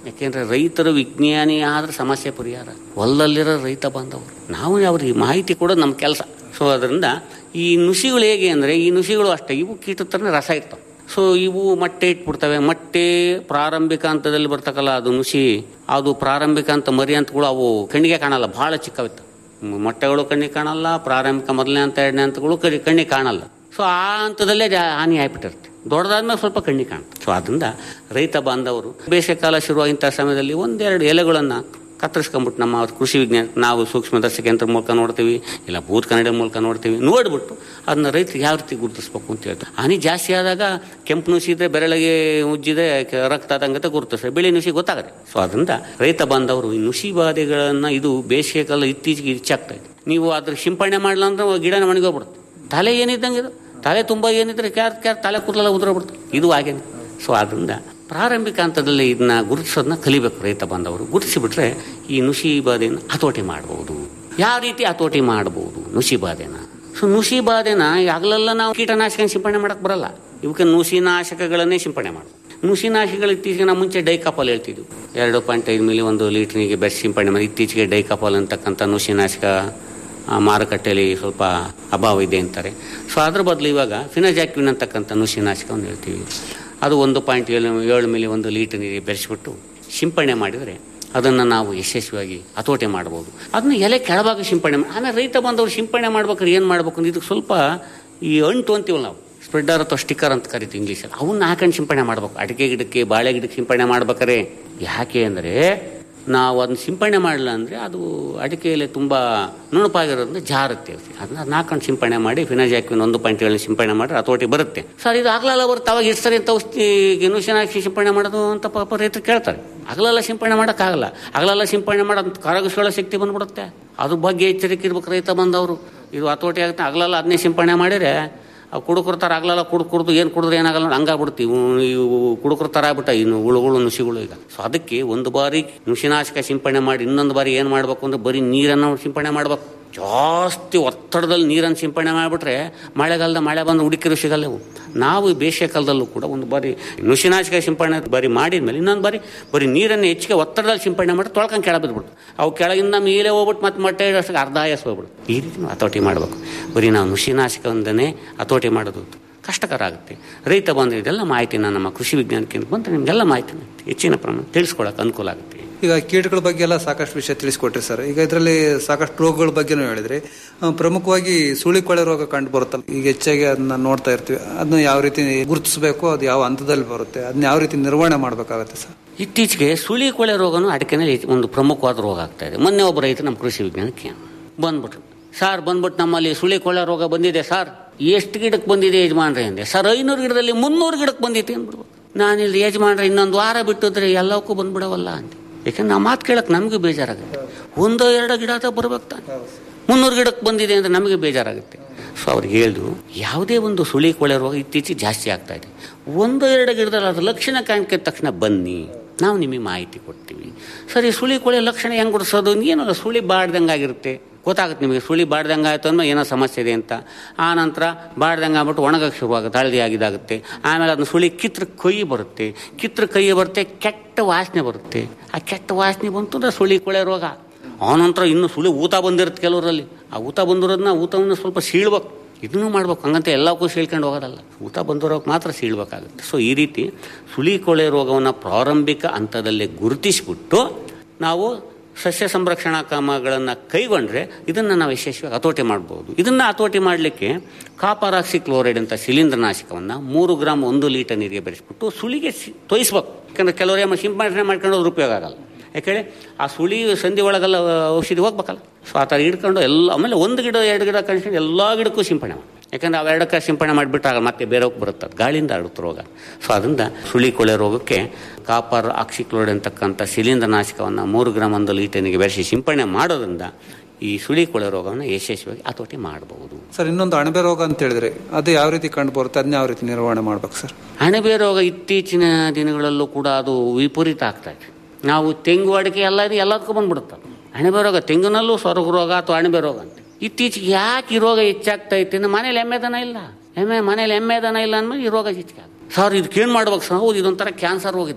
S9: ಯಾಕೆಂದ್ರೆ ರೈತರು ವಿಜ್ಞಾನಿ ಆದ್ರೆ ಸಮಸ್ಯೆ ಪರಿಹಾರ ಹೊಲದಲ್ಲಿರೋ ರೈತ ಬಾಂಧವರು ನಾವು ಅವ್ರಿಗೆ ಮಾಹಿತಿ ಕೊಡೋದು ನಮ್ಮ ಕೆಲಸ ಸೊ ಅದರಿಂದ ಈ ನುಸಿಗಳು ಹೇಗೆ ಅಂದರೆ ಈ ನುಸಿಗಳು ಅಷ್ಟೇ ಇವು ಕೀಟದ ಥರನೇ ರಸ ಇರ್ತವೆ ಸೊ ಇವು ಮೊಟ್ಟೆ ಇಟ್ಬಿಡ್ತವೆ ಮೊಟ್ಟೆ ಪ್ರಾರಂಭಿಕ ಹಂತದಲ್ಲಿ ಬರ್ತಕ್ಕಲ್ಲ ಅದು ನುಸಿ ಅದು ಪ್ರಾರಂಭಿಕ ಅಂತ ಮರಿ ಅಂತಗಳು ಅವು ಕಣ್ಣಿಗೆ ಕಾಣಲ್ಲ ಭಾಳ ಚಿಕ್ಕವಿತ್ತು ಮೊಟ್ಟೆಗಳು ಕಣ್ಣಿಗೆ ಕಾಣಲ್ಲ ಪ್ರಾರಂಭಿಕ ಮೊದಲನೇ ಹಂತ ಎರಡನೇ ಹಂತಗಳು ಕಣ್ಣಿ ಕಣ್ಣಿಗೆ ಕಾಣಲ್ಲ ಸೊ ಆ ಹಂತದಲ್ಲೇ ಜಾ ಹಾನಿ ಆಗ್ಬಿಟ್ಟಿರುತ್ತೆ ದೊಡ್ಡದಾದ್ಮೇಲೆ ಸ್ವಲ್ಪ ಕಣ್ಣಿಗೆ ಕಾಣುತ್ತೆ ಸೊ ಅದರಿಂದ ರೈತ ಬಾಂಧವರು ಬೇಸಿಗೆ ಕಾಲ ಶುರುವಾಗಿಂಥ ಸಮಯದಲ್ಲಿ ಒಂದೆರಡು ಎಲೆಗಳನ್ನು ಕತ್ತರಿಸ್ಕೊಂಬಿಟ್ಟು ನಮ್ಮ ಕೃಷಿ ವಿಜ್ಞಾನ ನಾವು ಸೂಕ್ಷ್ಮದರ್ಶಕ ಯಂತ್ರ ಮೂಲಕ ನೋಡ್ತೀವಿ ಇಲ್ಲ ಭೂತ್ ಕನ್ನಡ ಮೂಲಕ ನೋಡ್ತೀವಿ ನೋಡ್ಬಿಟ್ಟು ಅದನ್ನ ರೈತರಿಗೆ ಯಾವ ರೀತಿ ಗುರುತಿಸ್ಬೇಕು ಅಂತ ಹೇಳ್ತಾರೆ ಹಾನಿ ಜಾಸ್ತಿ ಆದಾಗ ಕೆಂಪು ನುಸಿ ಇದ್ರೆ ಬೆರಳಿಗೆ ಉಜ್ಜಿದೆ ಕ- ರಕ್ತ ಆದಂಗತೆ ಗುರುತಿಸ್ತದೆ ಬಿಳಿ ನುಸಿ ಗೊತ್ತಾಗದೆ ಸೊ ಅದರಿಂದ ರೈತ ಬಾಂಧವರು ಈ ನುಸಿ ಬಾಧೆಗಳನ್ನು ಇದು ಬೇಸಿಗೆ ಕಾಲ ಇತ್ತೀಚೆಗೆ ಹೆಚ್ಚಾಗ್ತಾ ಇದೆ ನೀವು ಅದ್ರ ಸಿಂಪಡಣೆ ಮಾಡಲ್ಲ ಅಂದ್ರೆ ಗಿಡನ ಒಣಗೋಗ್ಬಿಡುತ್ತೆ ತಲೆ ಏನಿದ್ದಂಗೆ ಇದು ತಲೆ ತುಂಬ ಏನಿದ್ರೆ ಕ್ಯಾರ್ ಕ್ಯಾರ್ ತಲೆ ಕೂದಲೆಲ್ಲ ಉದುರೋಗ್ಬಿಡುತ್ತೆ ಇದು ಹಾಗೇನೆ ಸೊ ಅದರಿಂದ ಪ್ರಾರಂಭಿಕ ಹಂತದಲ್ಲಿ ಇದನ್ನ ಗುರುತಿಸೋದನ್ನ ಕಲಿಬೇಕು ರೈತ ಬಾಂಧವರು ಗುರುತಿಸಿಬಿಟ್ರೆ ಈ ನುಸಿ ಬಾಧೆಯನ್ನು ಹತೋಟಿ ಮಾಡ್ಬೋದು ಯಾವ ರೀತಿ ಹತೋಟಿ ಮಾಡ್ಬೋದು ನುಸಿ ಬಾಧೆನ ಸೊ ನುಸಿ ಬಾಧೆನ ಯಾಗಲೆಲ್ಲ ನಾವು ಕೀಟನಾಶಕ ಸಿಂಪಡಣೆ ಮಾಡಕ್ ಬರಲ್ಲ ಇವಕ್ಕೆ ನುಸಿನಾಶಕಗಳನ್ನೇ ಸಿಂಪಡಣೆ ಮಾಡಬೇಕು ನುಸಿನಾಶಕಗಳು ಇತ್ತೀಚೆಗೆ ನಾವು ಮುಂಚೆ ಡೈಕಾಪಾಲ್ ಹೇಳ್ತಿದ್ವಿ ಎರಡು ಪಾಯಿಂಟ್ ಐದು ಮಿಲಿ ಒಂದು ಲೀಟರ್ನಿಗೆ ಬೆಸ್ಟ್ ಸಿಂಪಡಣೆ ಮಾಡಿ ಇತ್ತೀಚೆಗೆ ಡೈಕಾಪಾಲ್ ಅಂತಕ್ಕಂಥ ನುಸಿನಾಶಕ ಆ, ಮಾರುಕಟ್ಟೆಯಲ್ಲಿ ಸ್ವಲ್ಪ ಅಭಾವ ಇದೆ ಅಂತಾರೆ ಸೊ ಅದ್ರ ಬದಲು ಇವಾಗ ಫಿನಜಾಕ್ವಿನ್ ಅಂತಕ್ಕಂಥ ನುಸಿನಾಶಕವನ್ನು ಹೇಳ್ತೀವಿ ಅದು ಒಂದು ಪಾಯಿಂಟ್ ಏಳು ಏಳು ಮಿಲಿ ಒಂದು ಲೀಟರ್ ನೀರಿಗೆ ಬೆರೆಸಿಬಿಟ್ಟು ಸಿಂಪಡಣೆ ಮಾಡಿದರೆ ಅದನ್ನು ನಾವು ಯಶಸ್ವಿಯಾಗಿ ಹತೋಟಿ ಮಾಡ್ಬೋದು ಅದನ್ನ ಎಲೆ ಕೆಳಭಾಗ ಸಿಂಪಡಣೆ ಮಾಡಿ ಆಮೇಲೆ ರೈತ ಬಂದವರು ಸಿಂಪಡಣೆ ಮಾಡ್ಬೇಕಾದ್ರೆ ಏನು ಮಾಡ್ಬೇಕು ಅಂದ್ರೆ ಇದಕ್ಕೆ ಸ್ವಲ್ಪ ಈ ಅಂಟು ಅಂತೀವಲ್ಲ ನಾವು ಸ್ಪ್ರೆಡ್ಡರ್ ಅಥವಾ ಸ್ಟಿಕ್ಕರ್ ಅಂತ ಕರಿತೀವಿ ಇಂಗ್ಲೀಷಲ್ಲಿ ಅವನ್ನ ಹಾಕೊಂಡು ಸಿಂಪಡಣೆ ಮಾಡ್ಬೇಕು ಅಡಿಕೆ ಗಿಡಕ್ಕೆ ಬಾಳೆ ಗಿಡಕ್ಕೆ ಸಿಂಪಡಣೆ ಮಾಡ್ಬೇಕಾರೆ ಯಾಕೆ ಅಂದರೆ ನಾವು ಅದನ್ನ ಸಿಂಪಡಣೆ ಮಾಡಲಿಲ್ಲ ಅಂದರೆ ಅದು ಅಡಿಕೆಯಲ್ಲಿ ತುಂಬ ನುಣುಪಾಗಿರೋದ್ರಿಂದ ಜಾರುತ್ತೆ ಅದನ್ನ ಅದನ್ನ ಹಾಕೊಂಡು ಸಿಂಪಡಣೆ ಮಾಡಿ ಫಿನಾಜಾಕ್ವಿನ್ ಒಂದು ಪಾಯಿಂಟ್ ಏಳು ಸಿಂಪಡಣೆ ಮಾಡಿ ಹತೋಟಿ ಬರುತ್ತೆ ಸರ್ ಇದು ಆಗ್ಲಲ್ಲ ಬರುತ್ತೆ ಅವಾಗ ಎಷ್ಟು ಸರಿ ಅಂತ ಔಷಧಿ ನುಸಿನಾಶಿ ಸಿಂಪಡಣೆ ಮಾಡೋದು ಅಂತ ಪಾಪ ರೈತರು ಕೇಳ್ತಾರೆ ಹಗಲೆಲ್ಲ ಸಿಂಪಡಣೆ ಮಾಡೋಕ್ಕಾಗಲ್ಲ ಹಗಲೆಲ್ಲ ಸಿಂಪಡಣೆ ಮಾಡೋದು ಕರಗಿಸ್ಕೊಳ್ಳೋ ಶಕ್ತಿ ಬಂದ್ಬಿಡುತ್ತೆ ಅದ್ರ ಬಗ್ಗೆ ಎಚ್ಚರಿಕೆ ಇರ್ಬೇಕು ರೈತ ಬಂದವರು ಇದು ಹತೋಟಿ ಆಗುತ್ತೆ ಹಗಲೆಲ್ಲ ಅದನ್ನೇ ಸಿಂಪಡಣೆ ಮಾಡಿದರೆ ಅವು ಕುಡುಕರ್ತಾರ ಆಗ್ಲಲ್ಲ ಕುಡ್ ಕುಡ್ದು ಏನು ಕುಡಿದ್ರೆ ಏನಾಗಲ್ಲ ನೋಡಿ ಹಂಗಾಗ್ಬಿಡ್ತೀವಿ ಇವು ಕುಡುಕರ ಥರ ಆಗ್ಬಿಟ್ಟ ಇನ್ನು ಹುಳುಗಳು ನುಸಿಗಳು ಈಗ ಸೊ ಅದಕ್ಕೆ ಒಂದು ಬಾರಿ ನುಸಿನಾಶಕ ಸಿಂಪಡಣೆ ಮಾಡಿ ಇನ್ನೊಂದು ಬಾರಿ ಏನು ಮಾಡಬೇಕು ಅಂದ್ರೆ ಬರೀ ನೀರನ್ನು ಸಿಂಪಡಣೆ ಮಾಡ್ಬೇಕು ಜಾಸ್ತಿ ಒತ್ತಡದಲ್ಲಿ ನೀರನ್ನು ಸಿಂಪಡಣೆ ಮಾಡಿಬಿಟ್ರೆ ಮಳೆಗಾಲದ ಮಳೆ ಬಂದು ಹುಡುಕಿರು ಸಿಗಲ್ಲ ಇವು ನಾವು ಈ ಬೇಸಿಗೆ ಕಾಲದಲ್ಲೂ ಕೂಡ ಒಂದು ಬಾರಿ ನುಸಿನಾಶಕ ಸಿಂಪಡಣೆ ಬಾರಿ ಮಾಡಿದ್ಮೇಲೆ ಇನ್ನೊಂದು ಬಾರಿ ಬರೀ ನೀರನ್ನು ಹೆಚ್ಚಿಗೆ ಒತ್ತಡದಲ್ಲಿ ಸಿಂಪಡಣೆ ಮಾಡಿ ತೊಳ್ಕೊಂಡು ಕೆಳ ಬಿದ್ಬಿಡ್ತು ಅವು ಕೆಳಗಿಂದ ಮೇಲೆ ಹೋಗ್ಬಿಟ್ಟು ಮತ್ತೆ ಮೊಟ್ಟೆ ಇಡೋಷ್ಟಕ್ಕೆ ಅರ್ಧ ಆಯಸ್ ಹೋಗ್ಬಿಡ್ತು ಈ ರೀತಿ ನಾವು ಹತೋಟಿ ಮಾಡಬೇಕು ಬರೀ ನಾವು ನುಸಿನಾಶಕದಿಂದನೇ ಹತೋಟಿ ಮಾಡೋದು ಕಷ್ಟಕರ ಆಗುತ್ತೆ ರೈತ ಬಂದರೆ ಇದೆಲ್ಲ ಮಾಹಿತಿನ ನಮ್ಮ ಕೃಷಿ ವಿಜ್ಞಾನ ಕೇಂದ್ರ ಬಂದರೆ ನಿಮಗೆಲ್ಲ ಮಾಹಿತಿನ ಹೆಚ್ಚಿನ ಪ್ರಮಾಣ ತಿಳಿಸ್ಕೊಳಕ್ಕೆ ಅನುಕೂಲ ಆಗುತ್ತೆ
S8: ಈಗ ಕೀಟಗಳ ಬಗ್ಗೆ ಎಲ್ಲ ಸಾಕಷ್ಟು ವಿಷಯ ತಿಳಿಸ್ಕೊಟ್ರಿ ಸರ್ ಈಗ ಇದರಲ್ಲಿ ಸಾಕಷ್ಟು ರೋಗಗಳ ಬಗ್ಗೆನೂ ಹೇಳಿದ್ರಿ ಆ, ಪ್ರಮುಖವಾಗಿ ಸುಳಿಕೊಳೆ ರೋಗ ಕಂಡು ಬರುತ್ತಲ್ಲ ಈಗ ಹೆಚ್ಚಾಗಿ ಅದನ್ನ ನೋಡ್ತಾ ಇರ್ತೀವಿ ಅದನ್ನ ಯಾವ ರೀತಿ ಗುರುತಿಸಬೇಕು ಅದು ಯಾವ ಹಂತದಲ್ಲಿ ಬರುತ್ತೆ ಅದನ್ನ ಯಾವ ರೀತಿ ನಿರ್ವಹಣೆ ಮಾಡಬೇಕಾಗತ್ತೆ ಸರ್
S9: ಇತ್ತೀಚೆಗೆ ಸುಳಿ ಕೊಳೆ ರೋಗನು ಅಡಿಕೆನಲ್ಲಿ ಒಂದು ಪ್ರಮುಖವಾದ ರೋಗ ಆಗ್ತಾ ಇದೆ ಮೊನ್ನೆ ಒಬ್ಬ ರೈತ ನಮ್ಮ ಕೃಷಿ ವಿಜ್ಞಾನಕ್ಕೆ ಬಂದ್ಬಿಟ್ರು ಸರ್ ಬಂದ್ಬಿಟ್ಟು ನಮ್ಮಲ್ಲಿ ಸುಳಿ ಕೊಳೆ ರೋಗ ಬಂದಿದೆ ಸರ್ ಎಷ್ಟು ಗಿಡಕ್ಕೆ ಬಂದಿದೆ ಯಜಮಾನ್ರೆ ಅಂದೆ ಸರ್ ಐನೂರು ಗಿಡದಲ್ಲಿ ಮುನ್ನೂರು ಗಿಡಕ್ಕೆ ಬಂದಿತ್ತು ಅಂದ್ಬಿಡ್ಬೋದು ನಾನಿಲ್ಲಿ ಯಜಮಾನ್ರೆ ಇನ್ನೊಂದು ವಾರ ಬಿಟ್ಟಿದ್ರೆ ಎಲ್ಲವಕ್ಕೂ ಬಂದ್ಬಿಡವಲ್ಲ ಅಂದೆ ಯಾಕಂದ್ರೆ ನಾವು ಮಾತು ಕೇಳಕ್ಕೆ ನಮಗೂ ಬೇಜಾರಾಗುತ್ತೆ ಒಂದೋ ಎರಡೋ ಗಿಡ ಅಂತ ಬರ್ಬೇಕು ತಾನೆ ಮುನ್ನೂರು ಗಿಡಕ್ಕೆ ಬಂದಿದೆ ಅಂದರೆ ನಮಗೆ ಬೇಜಾರಾಗುತ್ತೆ ಸೊ ಅವ್ರಿಗೆ ಹೇಳಿದ್ರು ಯಾವುದೇ ಒಂದು ಸುಳಿ ಕೊಳೆ ರೋಗ ಇತ್ತೀಚೆಗೆ ಜಾಸ್ತಿ ಆಗ್ತಾ ಇದೆ ಒಂದು ಎರಡು ಗಿಡದಲ್ಲಿ ಅದು ಲಕ್ಷಣ ಕಾಣ್ಕಿದ ತಕ್ಷಣ ಬನ್ನಿ ನಾವು ನಿಮಗೆ ಮಾಹಿತಿ ಕೊಡ್ತೀವಿ ಸರಿ ಸುಳಿ ಕೊಳೆ ಲಕ್ಷಣ ಹೆಂಗೆ ಗುಡಿಸೋದು ಏನಲ್ಲ ಸುಳಿ ಬಾಡ್ದಂಗೆ ಆಗಿರುತ್ತೆ ಗೊತ್ತಾಗುತ್ತೆ ನಿಮಗೆ ಸುಳಿ ಬಾಡ್ದಂಗೆ ಆಯಿತು ಅಂದ್ರೆ ಏನೋ ಸಮಸ್ಯೆ ಇದೆ ಅಂತ ಆ ನಂತರ ಬಾಡ್ದಂಗೆ ಆಗ್ಬಿಟ್ಟು ಒಣಗಕ್ಕೆ ಶುರುವಾಗುತ್ತೆ ಹಳದಿ ಆಗಿದಾಗುತ್ತೆ ಆಮೇಲೆ ಅದನ್ನ ಸುಳಿ ಕಿತ್ರ ಕೈ ಬರುತ್ತೆ ಕಿತ್ರ ಕೈ ಬರುತ್ತೆ ಕೆಟ್ಟ ವಾಸನೆ ಬರುತ್ತೆ ಆ ಕೆಟ್ಟ ವಾಸನೆ ಬಂತು ಅಂದ್ರೆ ಸುಳಿ ಕೊಳೆ ರೋಗ ಆನಂತರ ಇನ್ನು ಸುಳಿ ಊತ ಬಂದಿರುತ್ತೆ ಕೆಲವರಲ್ಲಿ ಆ ಊತ ಬಂದಿರೋದನ್ನ ಊತವನ್ನು ಸ್ವಲ್ಪ ಸೀಳ್ಬೇಕು ಇದನ್ನು ಮಾಡ್ಬೇಕು ಹಂಗಂತ ಎಲ್ಲಕ್ಕೂ ಸೀಳ್ಕೊಂಡು ಹೋಗೋದಲ್ಲ ಊತ ಬಂದಿರೋಕೆ ಮಾತ್ರ ಸೀಳ್ಬೇಕಾಗುತ್ತೆ ಸೊ ಈ ರೀತಿ ಸುಳಿ ಕೊಳೆ ರೋಗವನ್ನು ಪ್ರಾರಂಭಿಕ ಹಂತದಲ್ಲೇ ಗುರುತಿಸಿಬಿಟ್ಟು ನಾವು ಸಸ್ಯ ಸಂರಕ್ಷಣಾ ಕ್ರಮಗಳನ್ನು ಕೈಗೊಂಡ್ರೆ ಇದನ್ನು ನಾವು ಯಶಸ್ವಿಯಾಗಿ ಹತೋಟಿ ಮಾಡ್ಬೋದು ಇದನ್ನು ಹತೋಟಿ ಮಾಡಲಿಕ್ಕೆ ಕಾಪರಾಕ್ಸಿ ಕ್ಲೋರೈಡ್ ಅಂತ ಶಿಲೀಂಧ್ರನಾಶಕವನ್ನು ಮೂರು ಗ್ರಾಮ್ ಒಂದು ಲೀಟರ್ ನೀರಿಗೆ ಬೆರೆಸ್ಬಿಟ್ಟು ಸುಳಿಗೆ ಸಿ- ತೊಯಿಸ್ಬೇಕು ಯಾಕಂದ್ರೆ ಕೆಲವರು ಏನು ಸಿಂಪಡಣೆ ಮಾಡ್ಕೊಂಡು ಹೋದ್ರೆ ಉಪಯೋಗ ಆಗಲ್ಲ ಯಾಕಂದ್ರೆ ಆ ಸುಳಿ ಸಂಧಿ ಒಳಗೆಲ್ಲ ಔಷಧಿ ಹೋಗ್ಬೇಕಲ್ಲ ಸೊ ಆ ಥರ ಹಿಡ್ಕೊಂಡು ಎಲ್ಲ ಆಮೇಲೆ ಒಂದು ಗಿಡ ಎರಡು ಗಿಡ ಕಣ್ಸ್ಕೊಂಡು ಎಲ್ಲ ಗಿಡಕ್ಕೂ ಸಿಂಪಡಣೆ ಮಾಡಿ ಯಾಕಂದ್ರೆ ಅವೆರಡಕ್ಕೆ ಸಿಂಪಡಣೆ ಮಾಡಿಬಿಟ್ಟಾಗ ಮತ್ತೆ ಬೇರೆಯವ್ಕೆ ಬರುತ್ತೆ ಅದು ಗಾಳಿಯಿಂದ ಹರಡುತ್ತೆ ರೋಗ ಸೊ ಅದರಿಂದ ಸುಳಿ ಕೊಳೆ ರೋಗಕ್ಕೆ ಕಾಪರ್ ಆಕ್ಸಿಕ್ಲೋರೈಡ್ ಅಂತಕ್ಕಂಥ ಶಿಲೀಂಧ್ರನಾಶಕವನ್ನು ಮೂರು ಗ್ರಾಮ್ ಒಂದು ಲೀಟರ್ನಿಗೆ ಬೆರೆಸಿ ಸಿಂಪಡಣೆ ಮಾಡೋದ್ರಿಂದ ಈ ಸುಳಿ ಕೊಳೆ ರೋಗವನ್ನು ಯಶಸ್ವಿಯಾಗಿ ಹತೋಟಿ ಮಾಡಬಹುದು
S8: ಸರ್ ಇನ್ನೊಂದು ಅಣಬೆ ರೋಗ ಅಂತ ಹೇಳಿದ್ರಿ ಅದು ಯಾವ ರೀತಿ ಕಂಡು ಬರುತ್ತೆ ಅದನ್ನ ಯಾವ ರೀತಿ ನಿರ್ವಹಣೆ ಮಾಡ್ಬೇಕು ಸರ್
S9: ಅಣಬೆ ರೋಗ ಇತ್ತೀಚಿನ ದಿನಗಳಲ್ಲೂ ಕೂಡ ಅದು ವಿಪರೀತ ಆಗ್ತಾ ಇದೆ ನಾವು ತೆಂಗು ಅಡಿಕೆ ಎಲ್ಲ ಇದು ಎಲ್ಲದಕ್ಕೂ ಬಂದ್ಬಿಡುತ್ತೆ ಅಣಬೆ ರೋಗ ತೆಂಗಿನಲ್ಲೂ ಸ್ವರ್ಗ ರೋಗ ಅಥವಾ ಅಣಬೆ ರೋಗ ಅಂತ ಇತ್ತೀಚೆಗೆ ಯಾಕೆ ಈ ರೋಗ ಹೆಚ್ಚಾಗ್ತಾ ಇತ್ತು ಅಂದ್ರೆ ಮನೇಲಿ ಎಮ್ಮೆ ದನ ಇಲ್ಲ ಎಮ್ಮೆ ಮನೇಲಿ ಎಮ್ಮೆ ದನ ಇಲ್ಲ ಅಂದ್ಮೇಲೆ ಈ ರೋಗ ಹೆಚ್ಚಿಗೆ ಆಗುತ್ತೆ ಸರ್ ಇದಕ್ಕೇನು ಮಾಡ್ಬೇಕು ಸರ್ ಹೌದು ಇದೊಂಥರ ಕ್ಯಾನ್ಸರ್ ರೋಗ ಇದ್ದ